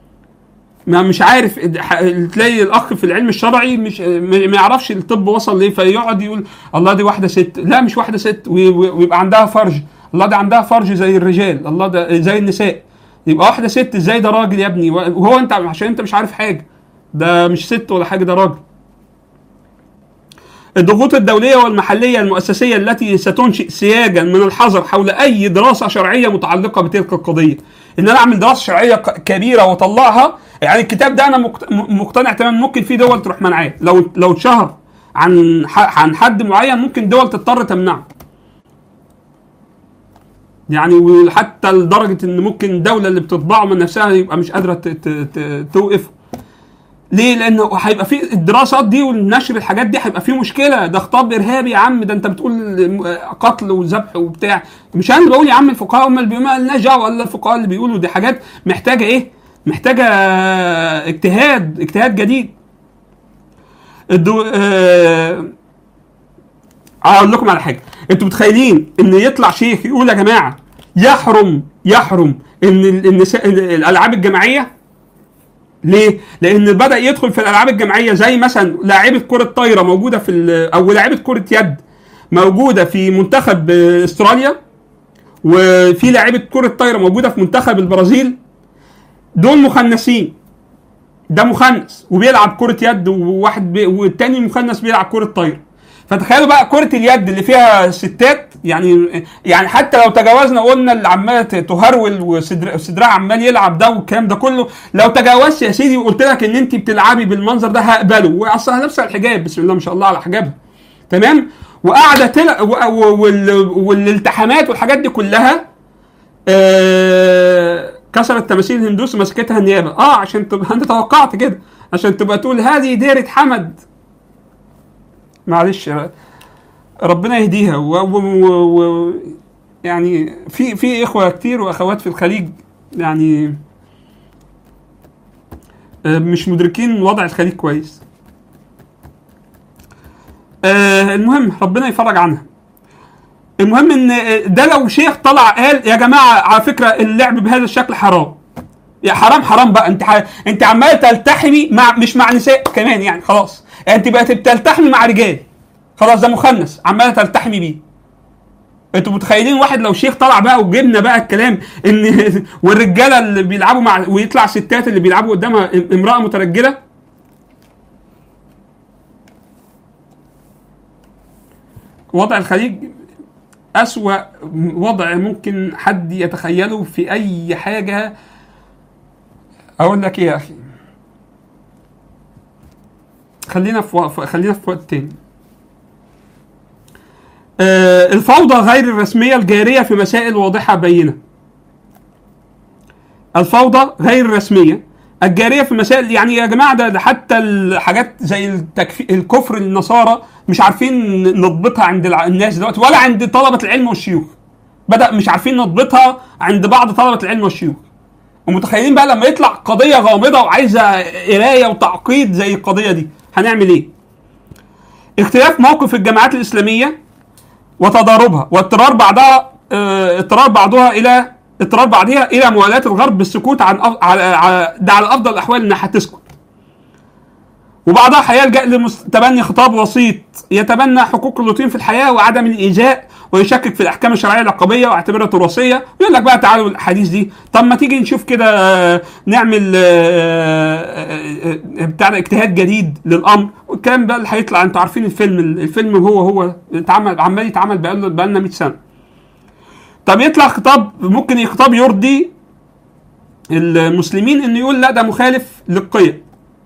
ما مش عارف ح- تلاقي الاخ في العلم الشرعي مش ما يعرفش الطب وصل ليه فيقعد يقول الله دي واحده ست لا مش واحده ست وي- وي- ويبقى عندها فرج الله ده عندها فرج زي الرجال الله ده زي النساء يبقى واحده ست ازاي ده راجل يا ابني وهو انت عشان انت مش عارف حاجه ده مش ست ولا حاجه ده راجل الضغوط الدولية والمحلية المؤسسية التي ستنشئ سياجا من الحذر حول أي دراسة شرعية متعلقة بتلك القضية. إن أنا أعمل دراسة شرعية ك- كبيرة وأطلعها يعني الكتاب ده أنا مقت- م- مقتنع تماما ممكن في دول تروح منعاه لو لو اتشهر عن ح- عن حد معين ممكن دول تضطر تمنعه. يعني وحتى لدرجة إن ممكن الدولة اللي بتطبعه من نفسها يبقى مش قادرة ت- ت- ت- توقفه. ليه؟ لانه هيبقى في الدراسات دي والنشر الحاجات دي هيبقى في مشكله ده خطاب ارهابي يا عم ده انت بتقول قتل وذبح وبتاع مش انا اللي بقول يا عم الفقهاء هم اللي بيقولوا مالناش دعوه ولا الفقهاء اللي بيقولوا دي حاجات محتاجه ايه؟ محتاجه اجتهاد اجتهاد جديد. الدو... آه... اقول لكم على حاجه انتوا متخيلين ان يطلع شيخ يقول يا جماعه يحرم يحرم ان النساء الالعاب الجماعيه ليه؟ لأن بدأ يدخل في الألعاب الجماعية زي مثلا لاعيبة كرة طايرة موجودة في ال- أو لاعيبة كرة يد موجودة في منتخب آه، استراليا وفي لاعيبة كرة طايرة موجودة في منتخب البرازيل دول مخنثين ده مخنث وبيلعب كرة يد وواحد بي والتاني مخنث بيلعب كرة طايرة فتخيلوا بقى كرة اليد اللي فيها ستات يعني يعني حتى لو تجاوزنا وقلنا اللي عماله تهرول وصدر- وصدرها عمال يلعب ده والكلام ده كله لو تجاوزت يا سيدي وقلت لك ان انت بتلعبي بالمنظر ده هقبله واصلها لابسه الحجاب بسم الله ما شاء الله على حجابها تمام وقاعده تلع و- و- وال- والالتحامات والحاجات دي كلها آه، كسرت تماثيل الهندوس ومسكتها النيابه اه عشان تبقى انت توقعت كده عشان تبقى تقول هذه ديرة حمد معلش ربنا يهديها و, و, و, و يعني في في اخوه كتير واخوات في الخليج يعني آه، مش مدركين وضع الخليج كويس آه، المهم ربنا يفرج عنها المهم ان ده لو شيخ طلع قال يا جماعه على فكره اللعب بهذا الشكل حرام يا حرام حرام بقى انت ح... انت عمال تلتحمي مع مش مع نساء كمان يعني خلاص يعني انت بقت بتلتحمي مع رجال خلاص ده مخنث عماله تلتحمي بيه انتوا متخيلين واحد لو شيخ طلع بقى وجبنا بقى الكلام ان والرجاله اللي بيلعبوا مع ويطلع ستات اللي بيلعبوا قدامها امراه مترجله وضع الخليج أسوأ وضع ممكن حد يتخيله في أي حاجة أقول لك إيه يا أخي خلينا في وق- خلينا في وقت تاني آه، الفوضى غير الرسمية الجارية في مسائل واضحة بينة الفوضى غير الرسمية الجارية في مسائل يعني يا جماعة ده, ده حتى الحاجات زي التكفي الكفر النصارى مش عارفين نضبطها عند الع- الناس دلوقتي ولا عند طلبة العلم والشيوخ بدأ مش عارفين نضبطها عند بعض طلبة العلم والشيوخ ومتخيلين بقى لما يطلع قضية غامضة وعايزة قراية وتعقيد زي القضية دي هنعمل ايه؟ اختلاف موقف الجماعات الإسلامية وتضاربها واضطرار بعضها آه، اضطرار بعضها الى اضطرار بعضها الى موالاه الغرب بالسكوت عن أف... على... على... ده على افضل الاحوال انها هتسكت وبعضها هيلجا لتبني خطاب وسيط يتبنى حقوق اللوطين في الحياه وعدم الايذاء ويشكك في الاحكام الشرعيه العقابيه واعتبرها تراثيه ويقول لك بقى تعالوا الاحاديث دي طب ما تيجي نشوف كده آه، نعمل آه، آه، آه، بتاع ده اجتهاد جديد للامر والكلام بقى اللي هيطلع انتوا عارفين الفيلم الفيلم هو هو اتعمل عمال يتعمل بقاله بقالنا 100 سنه طب يطلع خطاب ممكن خطاب يرضي المسلمين انه يقول لا ده مخالف للقيم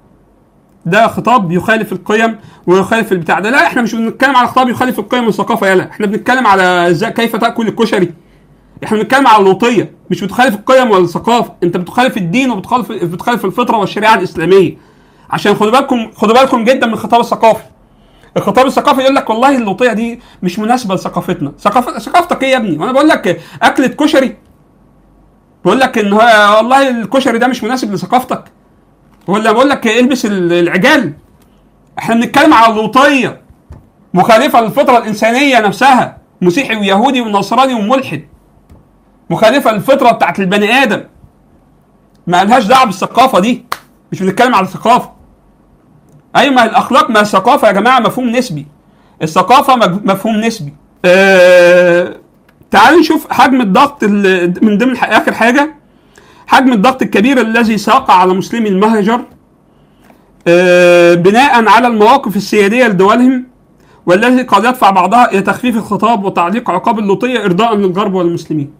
ده خطاب يخالف القيم ويخالف البتاع ده لا احنا مش بنتكلم على خطاب يخالف القيم والثقافه يلا احنا بنتكلم على ازاي كيف تاكل الكشري احنا بنتكلم على اللوطيه مش بتخالف القيم ولا الثقافه انت بتخالف الدين وبتخالف بتخالف الفطره والشريعه الاسلاميه عشان خدوا بالكم خدوا بالكم جدا من الخطاب الثقافي الخطاب الثقافي يقول لك والله اللوطيه دي مش مناسبه لثقافتنا ثقافه ثقافتك ايه يا ابني وانا بقول لك اكله كشري بقول لك ان هو- والله الكشري ده مش مناسب لثقافتك ولا بقول لك البس ال- العجال احنا بنتكلم على اللوطيه مخالفه للفطره الانسانيه نفسها مسيحي ويهودي ونصراني وملحد مخالفه للفطره بتاعت البني ادم ما لهاش دعوه بالثقافه دي مش بنتكلم على الثقافه ايوه ما الاخلاق ما الثقافه يا جماعه مفهوم نسبي الثقافه مج- مفهوم نسبي آه تعالوا نشوف حجم الضغط ال- من ضمن ح- اخر حاجه حجم الضغط الكبير الذي ساق على مسلمي المهجر آه بناء على المواقف السياديه لدولهم والذي قد يدفع بعضها الى تخفيف الخطاب وتعليق عقاب اللوطيه ارضاء للغرب والمسلمين.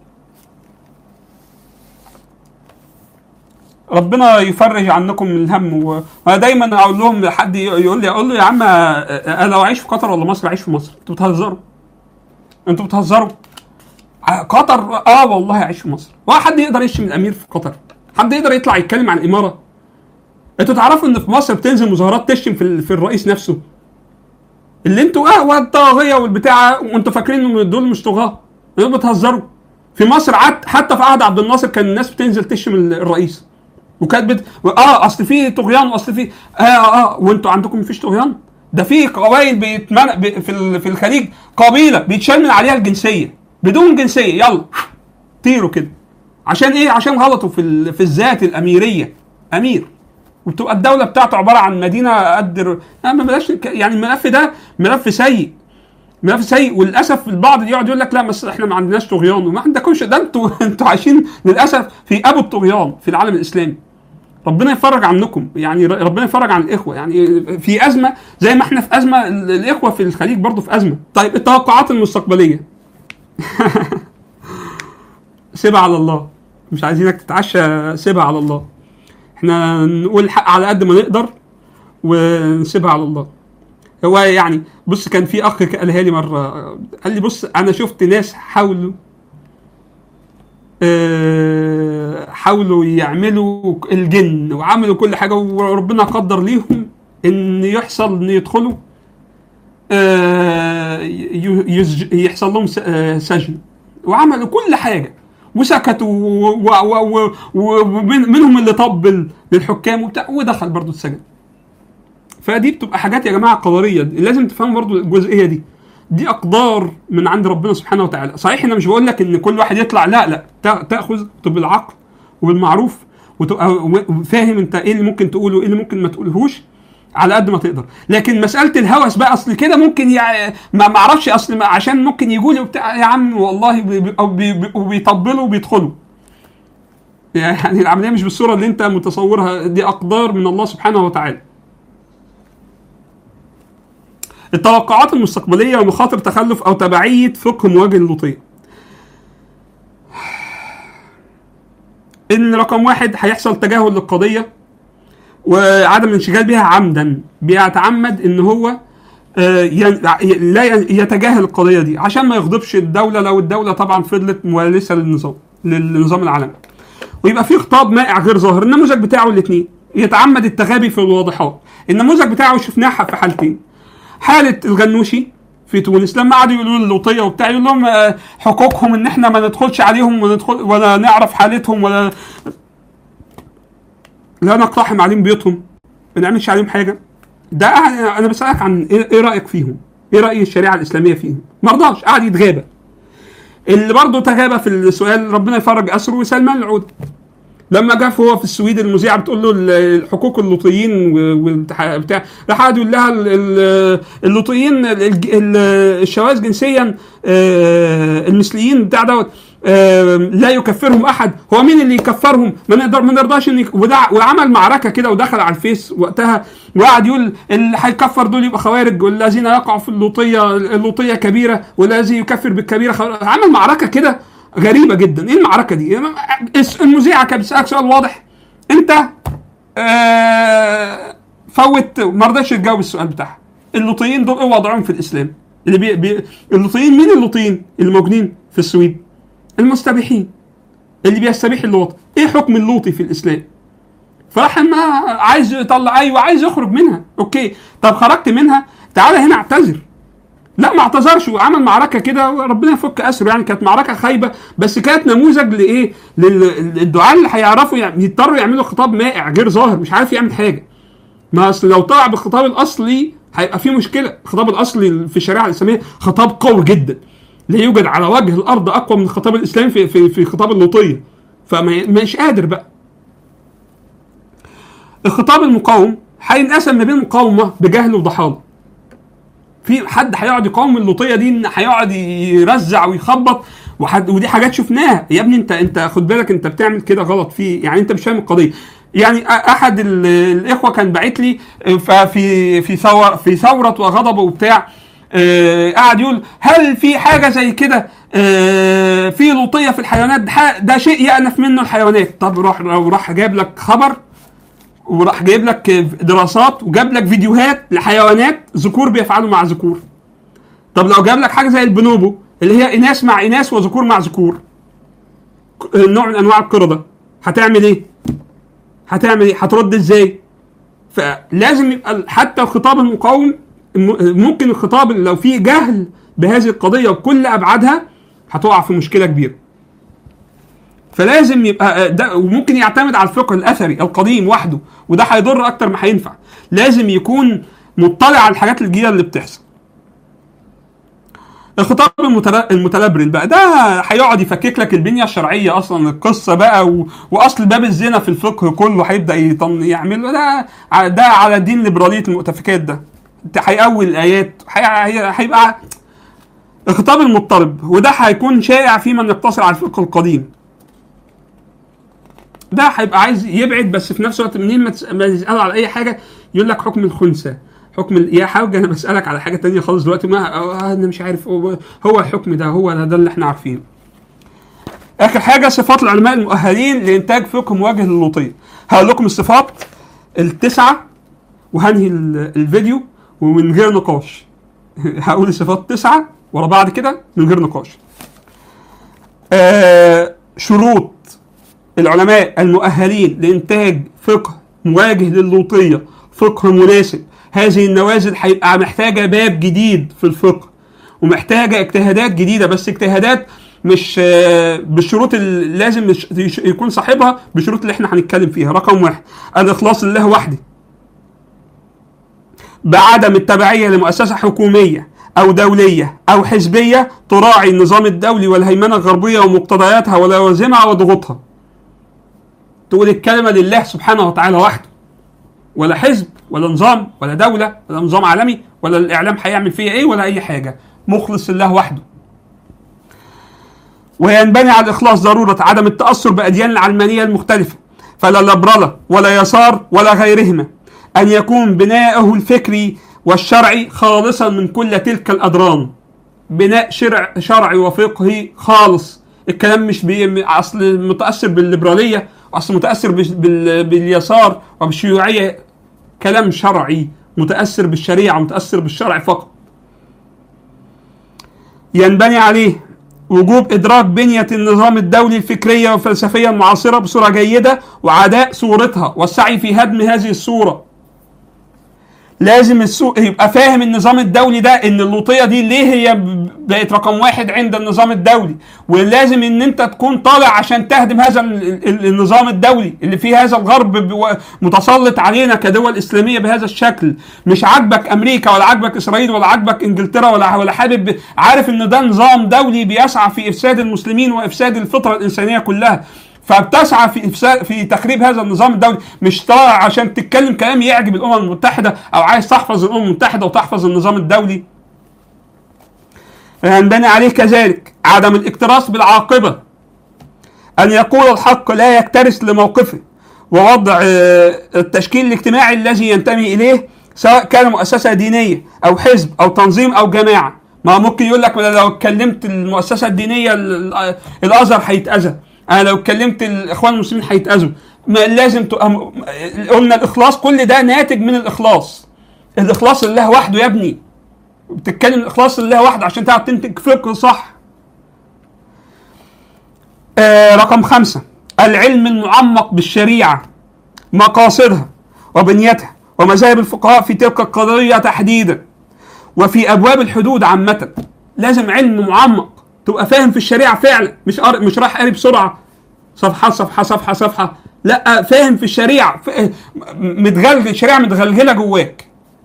ربنا يفرج عنكم الهم و- وانا دايما اقول لهم حد يقول لي اقول له يا عم انا لو اعيش في قطر ولا مصر اعيش في مصر انتوا بتهزروا انتوا بتهزروا ع- قطر اه والله اعيش في مصر ولا حد يقدر يشتم الامير في قطر حد يقدر يطلع يتكلم عن الاماره انتوا تعرفوا ان في مصر بتنزل مظاهرات تشتم في, ال- في الرئيس نفسه اللي انتوا اه والطاغيه والبتاع وانتوا فاكرين ان دول مش طغاه انتوا بتهزروا في مصر عت حتى في عهد عبد الناصر كان الناس بتنزل تشتم ال- الرئيس وكانت بت... اه اصل في طغيان واصل في اه اه وانتوا عندكم مفيش طغيان ده في قبائل بيتمنع ب... في ال... في الخليج قبيله بيتشال من عليها الجنسيه بدون جنسيه يلا طيروا كده عشان ايه عشان غلطوا في ال... في الذات الاميريه امير وبتبقى الدوله بتاعته عباره عن مدينه قد ر- لا ما بلاش ك- يعني الملف ده ملف سيء ملف سيء وللاسف البعض يقعد يقول لك لا بس احنا ما عندناش طغيان وما عندكمش ده انتوا انتوا عايشين للاسف في ابو الطغيان في العالم الاسلامي ربنا يفرج عنكم يعني ر- ربنا يفرج عن الاخوه يعني في ازمه زي ما احنا في ازمه ال- الاخوه في الخليج برضه في ازمه طيب التوقعات المستقبليه سيبها على الله مش عايزينك تتعشى سيبها على الله احنا نقول الحق على قد ما نقدر ونسيبها على الله هو يعني بص كان في اخ قالها لي مره قال لي بص انا شفت ناس حاولوا آه، حاولوا يعملوا الجن وعملوا كل حاجه وربنا قدر ليهم ان يحصل ان يدخلوا آه، ي- يسج- يحصل لهم س- آه، سجن وعملوا كل حاجه وسكتوا ومنهم اللي طبل للحكام وبتاع ودخل برضه السجن فدي بتبقى حاجات يا جماعه قدريه لازم تفهموا برضه الجزئيه دي دي اقدار من عند ربنا سبحانه وتعالى صحيح انا مش بقول لك ان كل واحد يطلع لا لا تا- تاخذ بالعقل وبالمعروف وتبقى فاهم انت ايه اللي ممكن تقوله وايه اللي ممكن ما تقولهوش على قد ما تقدر لكن مساله الهوس بقى اصل كده ممكن يع... ما ما اعرفش اصل ما- عشان ممكن يجوا لي وبتاع يا عم والله بي- بي- أو بي- بي- وبيطبلوا وبيدخلوا يعني العمليه مش بالصوره اللي انت متصورها دي اقدار من الله سبحانه وتعالى التوقعات المستقبليه ومخاطر تخلف او تبعيه فقه مواجه اللوطيه ان رقم واحد هيحصل تجاهل للقضيه وعدم الانشغال بها عمدا بيتعمد ان هو آه، ين- لا ين- يتجاهل القضيه دي عشان ما يغضبش الدوله لو الدوله طبعا فضلت مولسه للنظام للنظام العالمي ويبقى في خطاب مائع غير ظاهر النموذج بتاعه الاثنين يتعمد التغابي في الواضحات النموذج بتاعه شفناها في حالتين حاله الغنوشي في تونس لما قعدوا يقولوا اللوطيه وبتاع يقول لهم آه، حقوقهم ان احنا ما ندخلش عليهم ولا ندخل ولا نعرف حالتهم ولا لا نقتحم عليهم بيوتهم ما نعملش عليهم حاجه ده قاعد- انا بسالك عن ايه إيه رايك فيهم؟ ايه راي الشريعه الاسلاميه فيهم؟ ما رضاش قعد يتغابى اللي برضه تغابى في السؤال ربنا يفرج اسره سلمان العوده لما جه هو في السويد المذيعه بتقول له ال- حقوق اللوطيين و- والتح- بتاع راح قعد يقول لها ال- ال- اللوطيين ال- ال- الشواذ جنسيا آه، المثليين بتاع دوت آه، لا يكفرهم احد هو مين اللي يكفرهم ما نقدر ما نرضاش ان يك- وده وعمل معركه كده ودخل على الفيس وقتها وقعد يقول اللي هيكفر دول يبقى خوارج والذين يقعوا في اللوطيه اللوطيه كبيره والذي يكفر بالكبيره خوارج. عمل معركه كده غريبه جدا ايه المعركه دي المذيعه كانت بتسالك سؤال واضح انت آه فوت ما رضاش تجاوب السؤال بتاعها اللوطيين دول ايه وضعهم في الاسلام اللي بي بي اللوطيين مين اللوطيين اللي موجودين في السويد المستبيحين اللي بيستبيح اللوط ايه حكم اللوطي في الاسلام فراح ما عايز يطلع ايوه عايز يخرج منها اوكي طب خرجت منها تعالى هنا اعتذر لا ما اعتذرش وعمل معركه كده وربنا يفك اسره يعني كانت معركه خايبه بس كانت نموذج لايه؟ لل- للدعاء اللي هيعرفوا يعني يضطروا يعملوا خطاب مائع غير ظاهر مش عارف يعمل حاجه. ما اصل لو طلع بالخطاب الاصلي هيبقى في مشكله، الخطاب الاصلي في الشريعه الاسلاميه خطاب قوي جدا. لا يوجد على وجه الارض اقوى من الخطاب الاسلامي في في, في خطاب اللوطيه. فمش قادر بقى. الخطاب المقاوم هينقسم ما بين مقاومه بجهل وضحاله. في حد هيقعد يقاوم اللوطيه دي ان هيقعد يرزع ويخبط وحد ودي حاجات شفناها يا ابني انت انت خد بالك انت بتعمل كده غلط في يعني انت مش فاهم القضيه يعني أ- احد ال- الاخوه كان باعت لي ففي في ثور في ثوره وغضب وبتاع آه، قعد يقول هل في حاجه زي كده آه، في لوطيه في الحيوانات ده ح- ده شيء يأنف منه الحيوانات طب راح راح جاب لك خبر وراح جايب لك دراسات وجاب لك فيديوهات لحيوانات ذكور بيفعلوا مع ذكور طب لو جاب لك حاجه زي البنوبو اللي هي اناث مع اناث وذكور مع ذكور ك- نوع من انواع القرده هتعمل ايه هتعمل ايه هترد ازاي فلازم يبقى ال- حتى الخطاب المقاوم م- ممكن الخطاب اللي لو فيه جهل بهذه القضيه بكل ابعادها هتقع في مشكله كبيره فلازم يبقى ده وممكن يعتمد على الفقه الاثري القديم وحده وده هيضر اكتر ما هينفع لازم يكون مطلع على الحاجات الجديده اللي بتحصل الخطاب المتل- المتلبرل بقى ده هيقعد يفكك لك البنيه الشرعيه اصلا القصه بقى و... واصل باب الزنا في الفقه كله هيبدا يطن... يعمل ده ع- ده على دين ليبراليه المؤتفكات ده انت هيأول الايات هي- هي- هيبقى الخطاب المضطرب وده هيكون شائع في من يقتصر على الفقه القديم ده هيبقى عايز يبعد بس في نفس الوقت منين ما تس- ما تساله على اي حاجه يقول لك حكم الخنثى حكم ال- يا حاجه انا بسالك على حاجه تانية خالص دلوقتي ما آه، انا مش عارف هو هو الحكم ده هو ده, ده اللي احنا عارفينه اخر حاجه صفات العلماء المؤهلين لانتاج فقه مواجه للوطيه هقول لكم الصفات التسعه وهنهي ال- الفيديو ومن غير نقاش هقول الصفات تسعه ورا بعض كده من غير نقاش آه شروط العلماء المؤهلين لإنتاج فقه مواجه للوطية فقه مناسب هذه النوازل هيبقى محتاجة باب جديد في الفقه ومحتاجة اجتهادات جديدة بس اجتهادات مش آه، بالشروط اللي لازم يش- يش- يكون صاحبها بالشروط اللي احنا هنتكلم فيها رقم واحد الإخلاص لله وحده بعدم التبعية لمؤسسة حكومية أو دولية أو حزبية تراعي النظام الدولي والهيمنة الغربية ومقتضياتها ولوازمها وضغوطها تقول الكلمة لله سبحانه وتعالى وحده ولا حزب ولا نظام ولا دولة ولا نظام عالمي ولا الإعلام هيعمل فيها إيه ولا أي حاجة مخلص لله وحده وينبني على الإخلاص ضرورة عدم التأثر بأديان العلمانية المختلفة فلا لبرلة ولا يسار ولا غيرهما أن يكون بناءه الفكري والشرعي خالصا من كل تلك الأدران بناء شرع شرعي وفقهي خالص الكلام مش بي اصل متاثر بالليبراليه اصل متاثر بال... بال... باليسار وبالشيوعيه كلام شرعي متاثر بالشريعه متاثر بالشرع فقط ينبني عليه وجوب ادراك بنيه النظام الدولي الفكريه والفلسفيه المعاصره بصوره جيده وعداء صورتها والسعي في هدم هذه الصوره لازم السوق يبقى فاهم النظام الدولي ده ان اللوطيه دي ليه هي ب- بقت رقم واحد عند النظام الدولي ولازم ان انت تكون طالع عشان تهدم هذا ال- ال- النظام الدولي اللي فيه هذا الغرب ب- متسلط علينا كدول اسلاميه بهذا الشكل مش عاجبك امريكا ولا عاجبك اسرائيل ولا عاجبك انجلترا ولا ولا حابب عارف ان ده نظام دولي بيسعى في افساد المسلمين وافساد الفطره الانسانيه كلها فبتسعى في إفساد في تخريب هذا النظام الدولي مش طالع عشان تتكلم كلام يعجب الامم المتحده او عايز تحفظ الامم المتحده وتحفظ النظام الدولي ينبني عليه كذلك عدم الاكتراث بالعاقبه ان يقول الحق لا يكترث لموقفه ووضع آه، التشكيل الاجتماعي الذي ينتمي اليه سواء كان مؤسسه دينيه او حزب او تنظيم او جماعه ما ممكن يقول لك لو اتكلمت المؤسسه الدينيه ال- ال- الازهر هيتاذى انا لو اتكلمت الاخوان المسلمين هيتاذوا ما لازم تبقى م- قلنا الاخلاص كل ده ناتج من الاخلاص الاخلاص لله وحده يا ابني بتتكلم الاخلاص لله وحده عشان تعرف تنتج فقه صح آه رقم خمسة العلم المعمق بالشريعة مقاصدها وبنيتها ومذاهب الفقهاء في تلك القضية تحديدا وفي أبواب الحدود عامة لازم علم معمق تبقى فاهم في الشريعة فعلا مش قارئ مش راح قاري بسرعة صفحة صفحة صفحة صفحة لا فاهم في الشريعة ف- متغلغل الشريعة متغلغلة جواك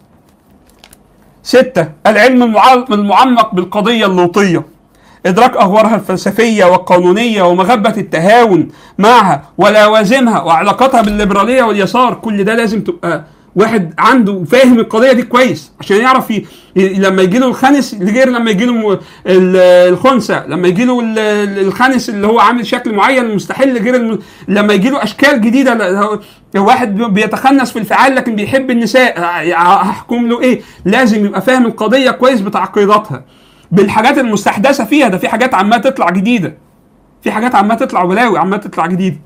ستة العلم المع- المعمق بالقضية اللوطية إدراك أغوارها الفلسفية والقانونية ومغبة التهاون معها ولوازمها وعلاقتها بالليبرالية واليسار كل ده لازم تبقى واحد عنده فاهم القضية دي كويس عشان يعرف ي... ي- لما يجي له الخنس غير لما يجي له الخنثى لما يجي له الخنس اللي هو عامل شكل معين مستحيل غير الم... لما يجي له اشكال جديده لا- هو- واحد بيتخنس في الفعال لكن بيحب النساء هحكم له ايه لازم يبقى فاهم القضيه كويس بتعقيداتها بالحاجات المستحدثه فيها ده في حاجات عماله تطلع جديده في حاجات عماله تطلع بلاوي عماله تطلع جديده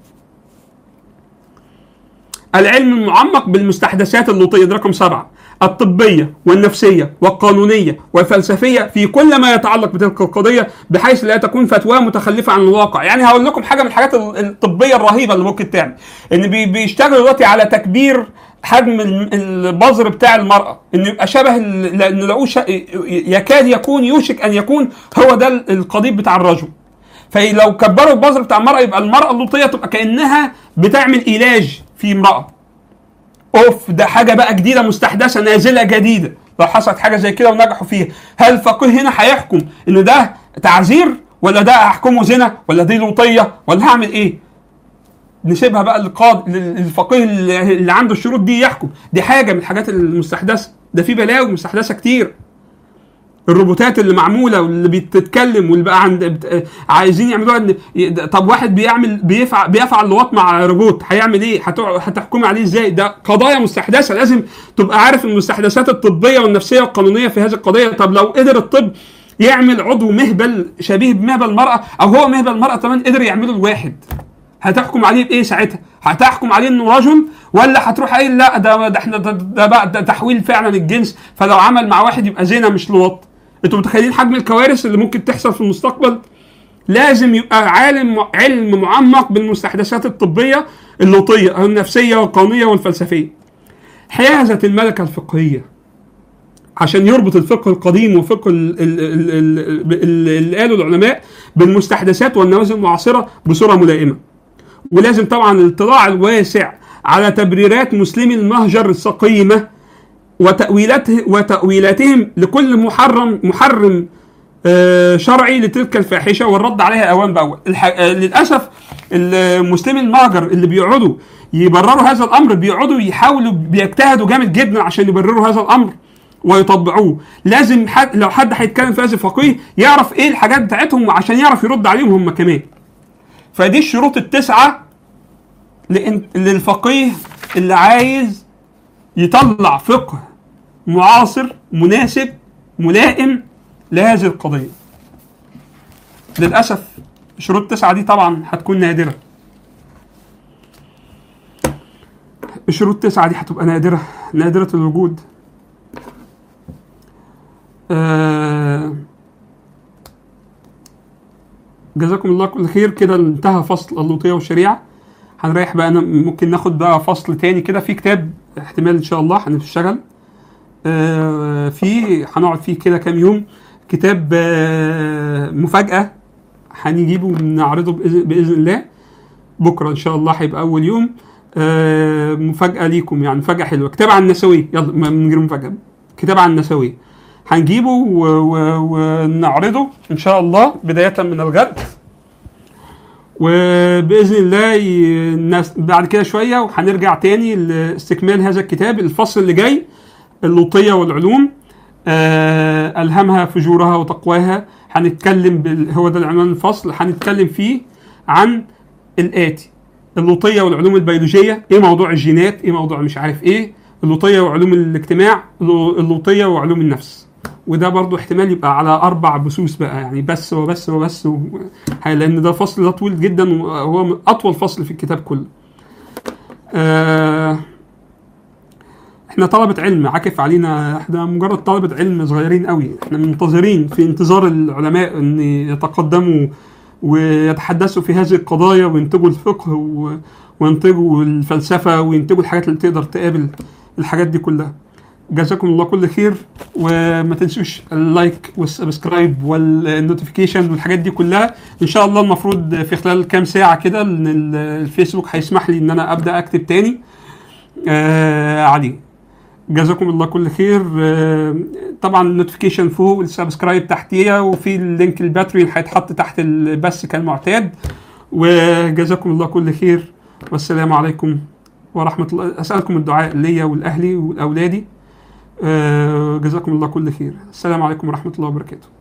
العلم المعمق بالمستحدثات اللوطيه ده رقم سبعه الطبيه والنفسيه والقانونيه والفلسفيه في كل ما يتعلق بتلك القضيه بحيث لا تكون فتوى متخلفه عن الواقع يعني هقول لكم حاجه من الحاجات الطبيه الرهيبه اللي ممكن تعمل ان بي- بيشتغلوا دلوقتي على تكبير حجم ال- البذر بتاع المراه انه يبقى شبه ال- لانه لقوه ش- يكاد يكون يوشك ان يكون هو ده القضيب بتاع الرجل فلو كبروا البذر بتاع المراه يبقى المراه اللوطيه تبقى كانها بتعمل علاج في امراه اوف ده حاجه بقى جديده مستحدثه نازله جديده لو حصلت حاجه زي كده ونجحوا فيها هل الفقيه هنا هيحكم ان ده تعذير ولا ده هحكمه زنا ولا دي لوطيه ولا هعمل ايه نسيبها بقى للقاضي للفقيه اللي اللي عنده الشروط دي يحكم دي حاجه من الحاجات المستحدثه ده في بلاوي مستحدثه كتير الروبوتات اللي معموله واللي بتتكلم واللي بقى عند بت- عايزين يعملوها ان ي- طب واحد بيعمل بيفعل بيفعل لواط مع روبوت هيعمل ايه؟ هتع- هتحكمي عليه ازاي؟ ده قضايا مستحدثه لازم تبقى عارف المستحدثات الطبيه والنفسيه والقانونيه في هذه القضيه طب لو قدر الطب يعمل عضو مهبل شبيه بمهبل المراه او هو مهبل المراه كمان قدر يعمله الواحد هتحكم عليه بايه ساعتها؟ هتحكم عليه انه رجل ولا هتروح قايل لا ده ده احنا ده, ده بقى ده تحويل فعلا الجنس فلو عمل مع واحد يبقى زنا مش لواط انتوا متخيلين حجم الكوارث اللي ممكن تحصل في المستقبل؟ لازم يبقى عالم علم معمق بالمستحدثات الطبيه اللوطيه او النفسيه والقانونيه والفلسفيه. حيازه الملكه الفقهيه عشان يربط الفقه القديم وفقه ال- ال- ال- ال- ال- اللي قاله العلماء بالمستحدثات والنوازل المعاصره بصوره ملائمه. ولازم طبعا الاطلاع الواسع على تبريرات مسلمي المهجر السقيمه وتأويلاته وتأويلاتهم لكل محرم محرم آه، شرعي لتلك الفاحشه والرد عليها اوان باول الح... آه، للاسف المسلمين المهجر اللي بيقعدوا يبرروا هذا الامر بيقعدوا يحاولوا بيجتهدوا جامد جدا عشان يبرروا هذا الامر ويطبقوه لازم حد لو حد هيتكلم في هذا الفقيه يعرف ايه الحاجات بتاعتهم عشان يعرف يرد عليهم هم كمان فدي الشروط التسعه لإن- للفقيه اللي عايز يطلع فقه معاصر مناسب ملائم لهذه القضيه للاسف شروط تسعة دي طبعا هتكون نادره الشروط تسعة دي هتبقى نادرة نادرة الوجود آه جزاكم الله كل خير كده انتهى فصل اللوطية والشريعة هنريح بقى أنا ممكن ناخد بقى فصل تاني كده في كتاب احتمال ان شاء الله هنشتغل آه في هنقعد فيه كده كام يوم كتاب آه مفاجأة هنجيبه ونعرضه بإذن, بإذن الله بكرة ان شاء الله هيبقى أول يوم آه مفاجأة ليكم يعني مفاجأة حلوة كتاب عن النسوية يلا من غير مفاجأة كتاب عن النسوية هنجيبه و- و- ونعرضه ان شاء الله بداية من الغد وباذن الله ي- الناس بعد كده شويه وهنرجع تاني لاستكمال هذا الكتاب الفصل اللي جاي اللوطيه والعلوم آه الهمها فجورها وتقواها هنتكلم بال... هو ده العنوان الفصل هنتكلم فيه عن الاتي اللوطيه والعلوم البيولوجيه ايه موضوع الجينات ايه موضوع مش عارف ايه اللوطيه وعلوم الاجتماع اللو- اللوطيه وعلوم النفس وده برضو احتمال يبقى على اربع بثوث بقى يعني بس وبس وبس و... هي- لان ده فصل ده طويل جدا وهو من اطول فصل في الكتاب كله آه احنا طلبة علم عكف علينا احنا مجرد طلبة علم صغيرين قوي احنا منتظرين في انتظار العلماء ان يتقدموا ويتحدثوا في هذه القضايا وينتجوا الفقه و... وينتجوا الفلسفة وينتجوا الحاجات اللي تقدر تقابل الحاجات دي كلها جزاكم الله كل خير وما تنسوش اللايك والسبسكرايب والنوتيفيكيشن والحاجات دي كلها ان شاء الله المفروض في خلال كام ساعه كده ان ال- الفيسبوك هيسمح لي ان انا ابدا اكتب تاني آه عادي جزاكم الله كل خير آه طبعا النوتيفيكيشن فوق والسبسكرايب تحتيها وفي اللينك الباتري اللي هيتحط تحت البث كالمعتاد وجزاكم الله كل خير والسلام عليكم ورحمه الله اسالكم الدعاء ليا والاهلي والاولادي آه، جزاكم الله كل خير السلام عليكم ورحمه الله وبركاته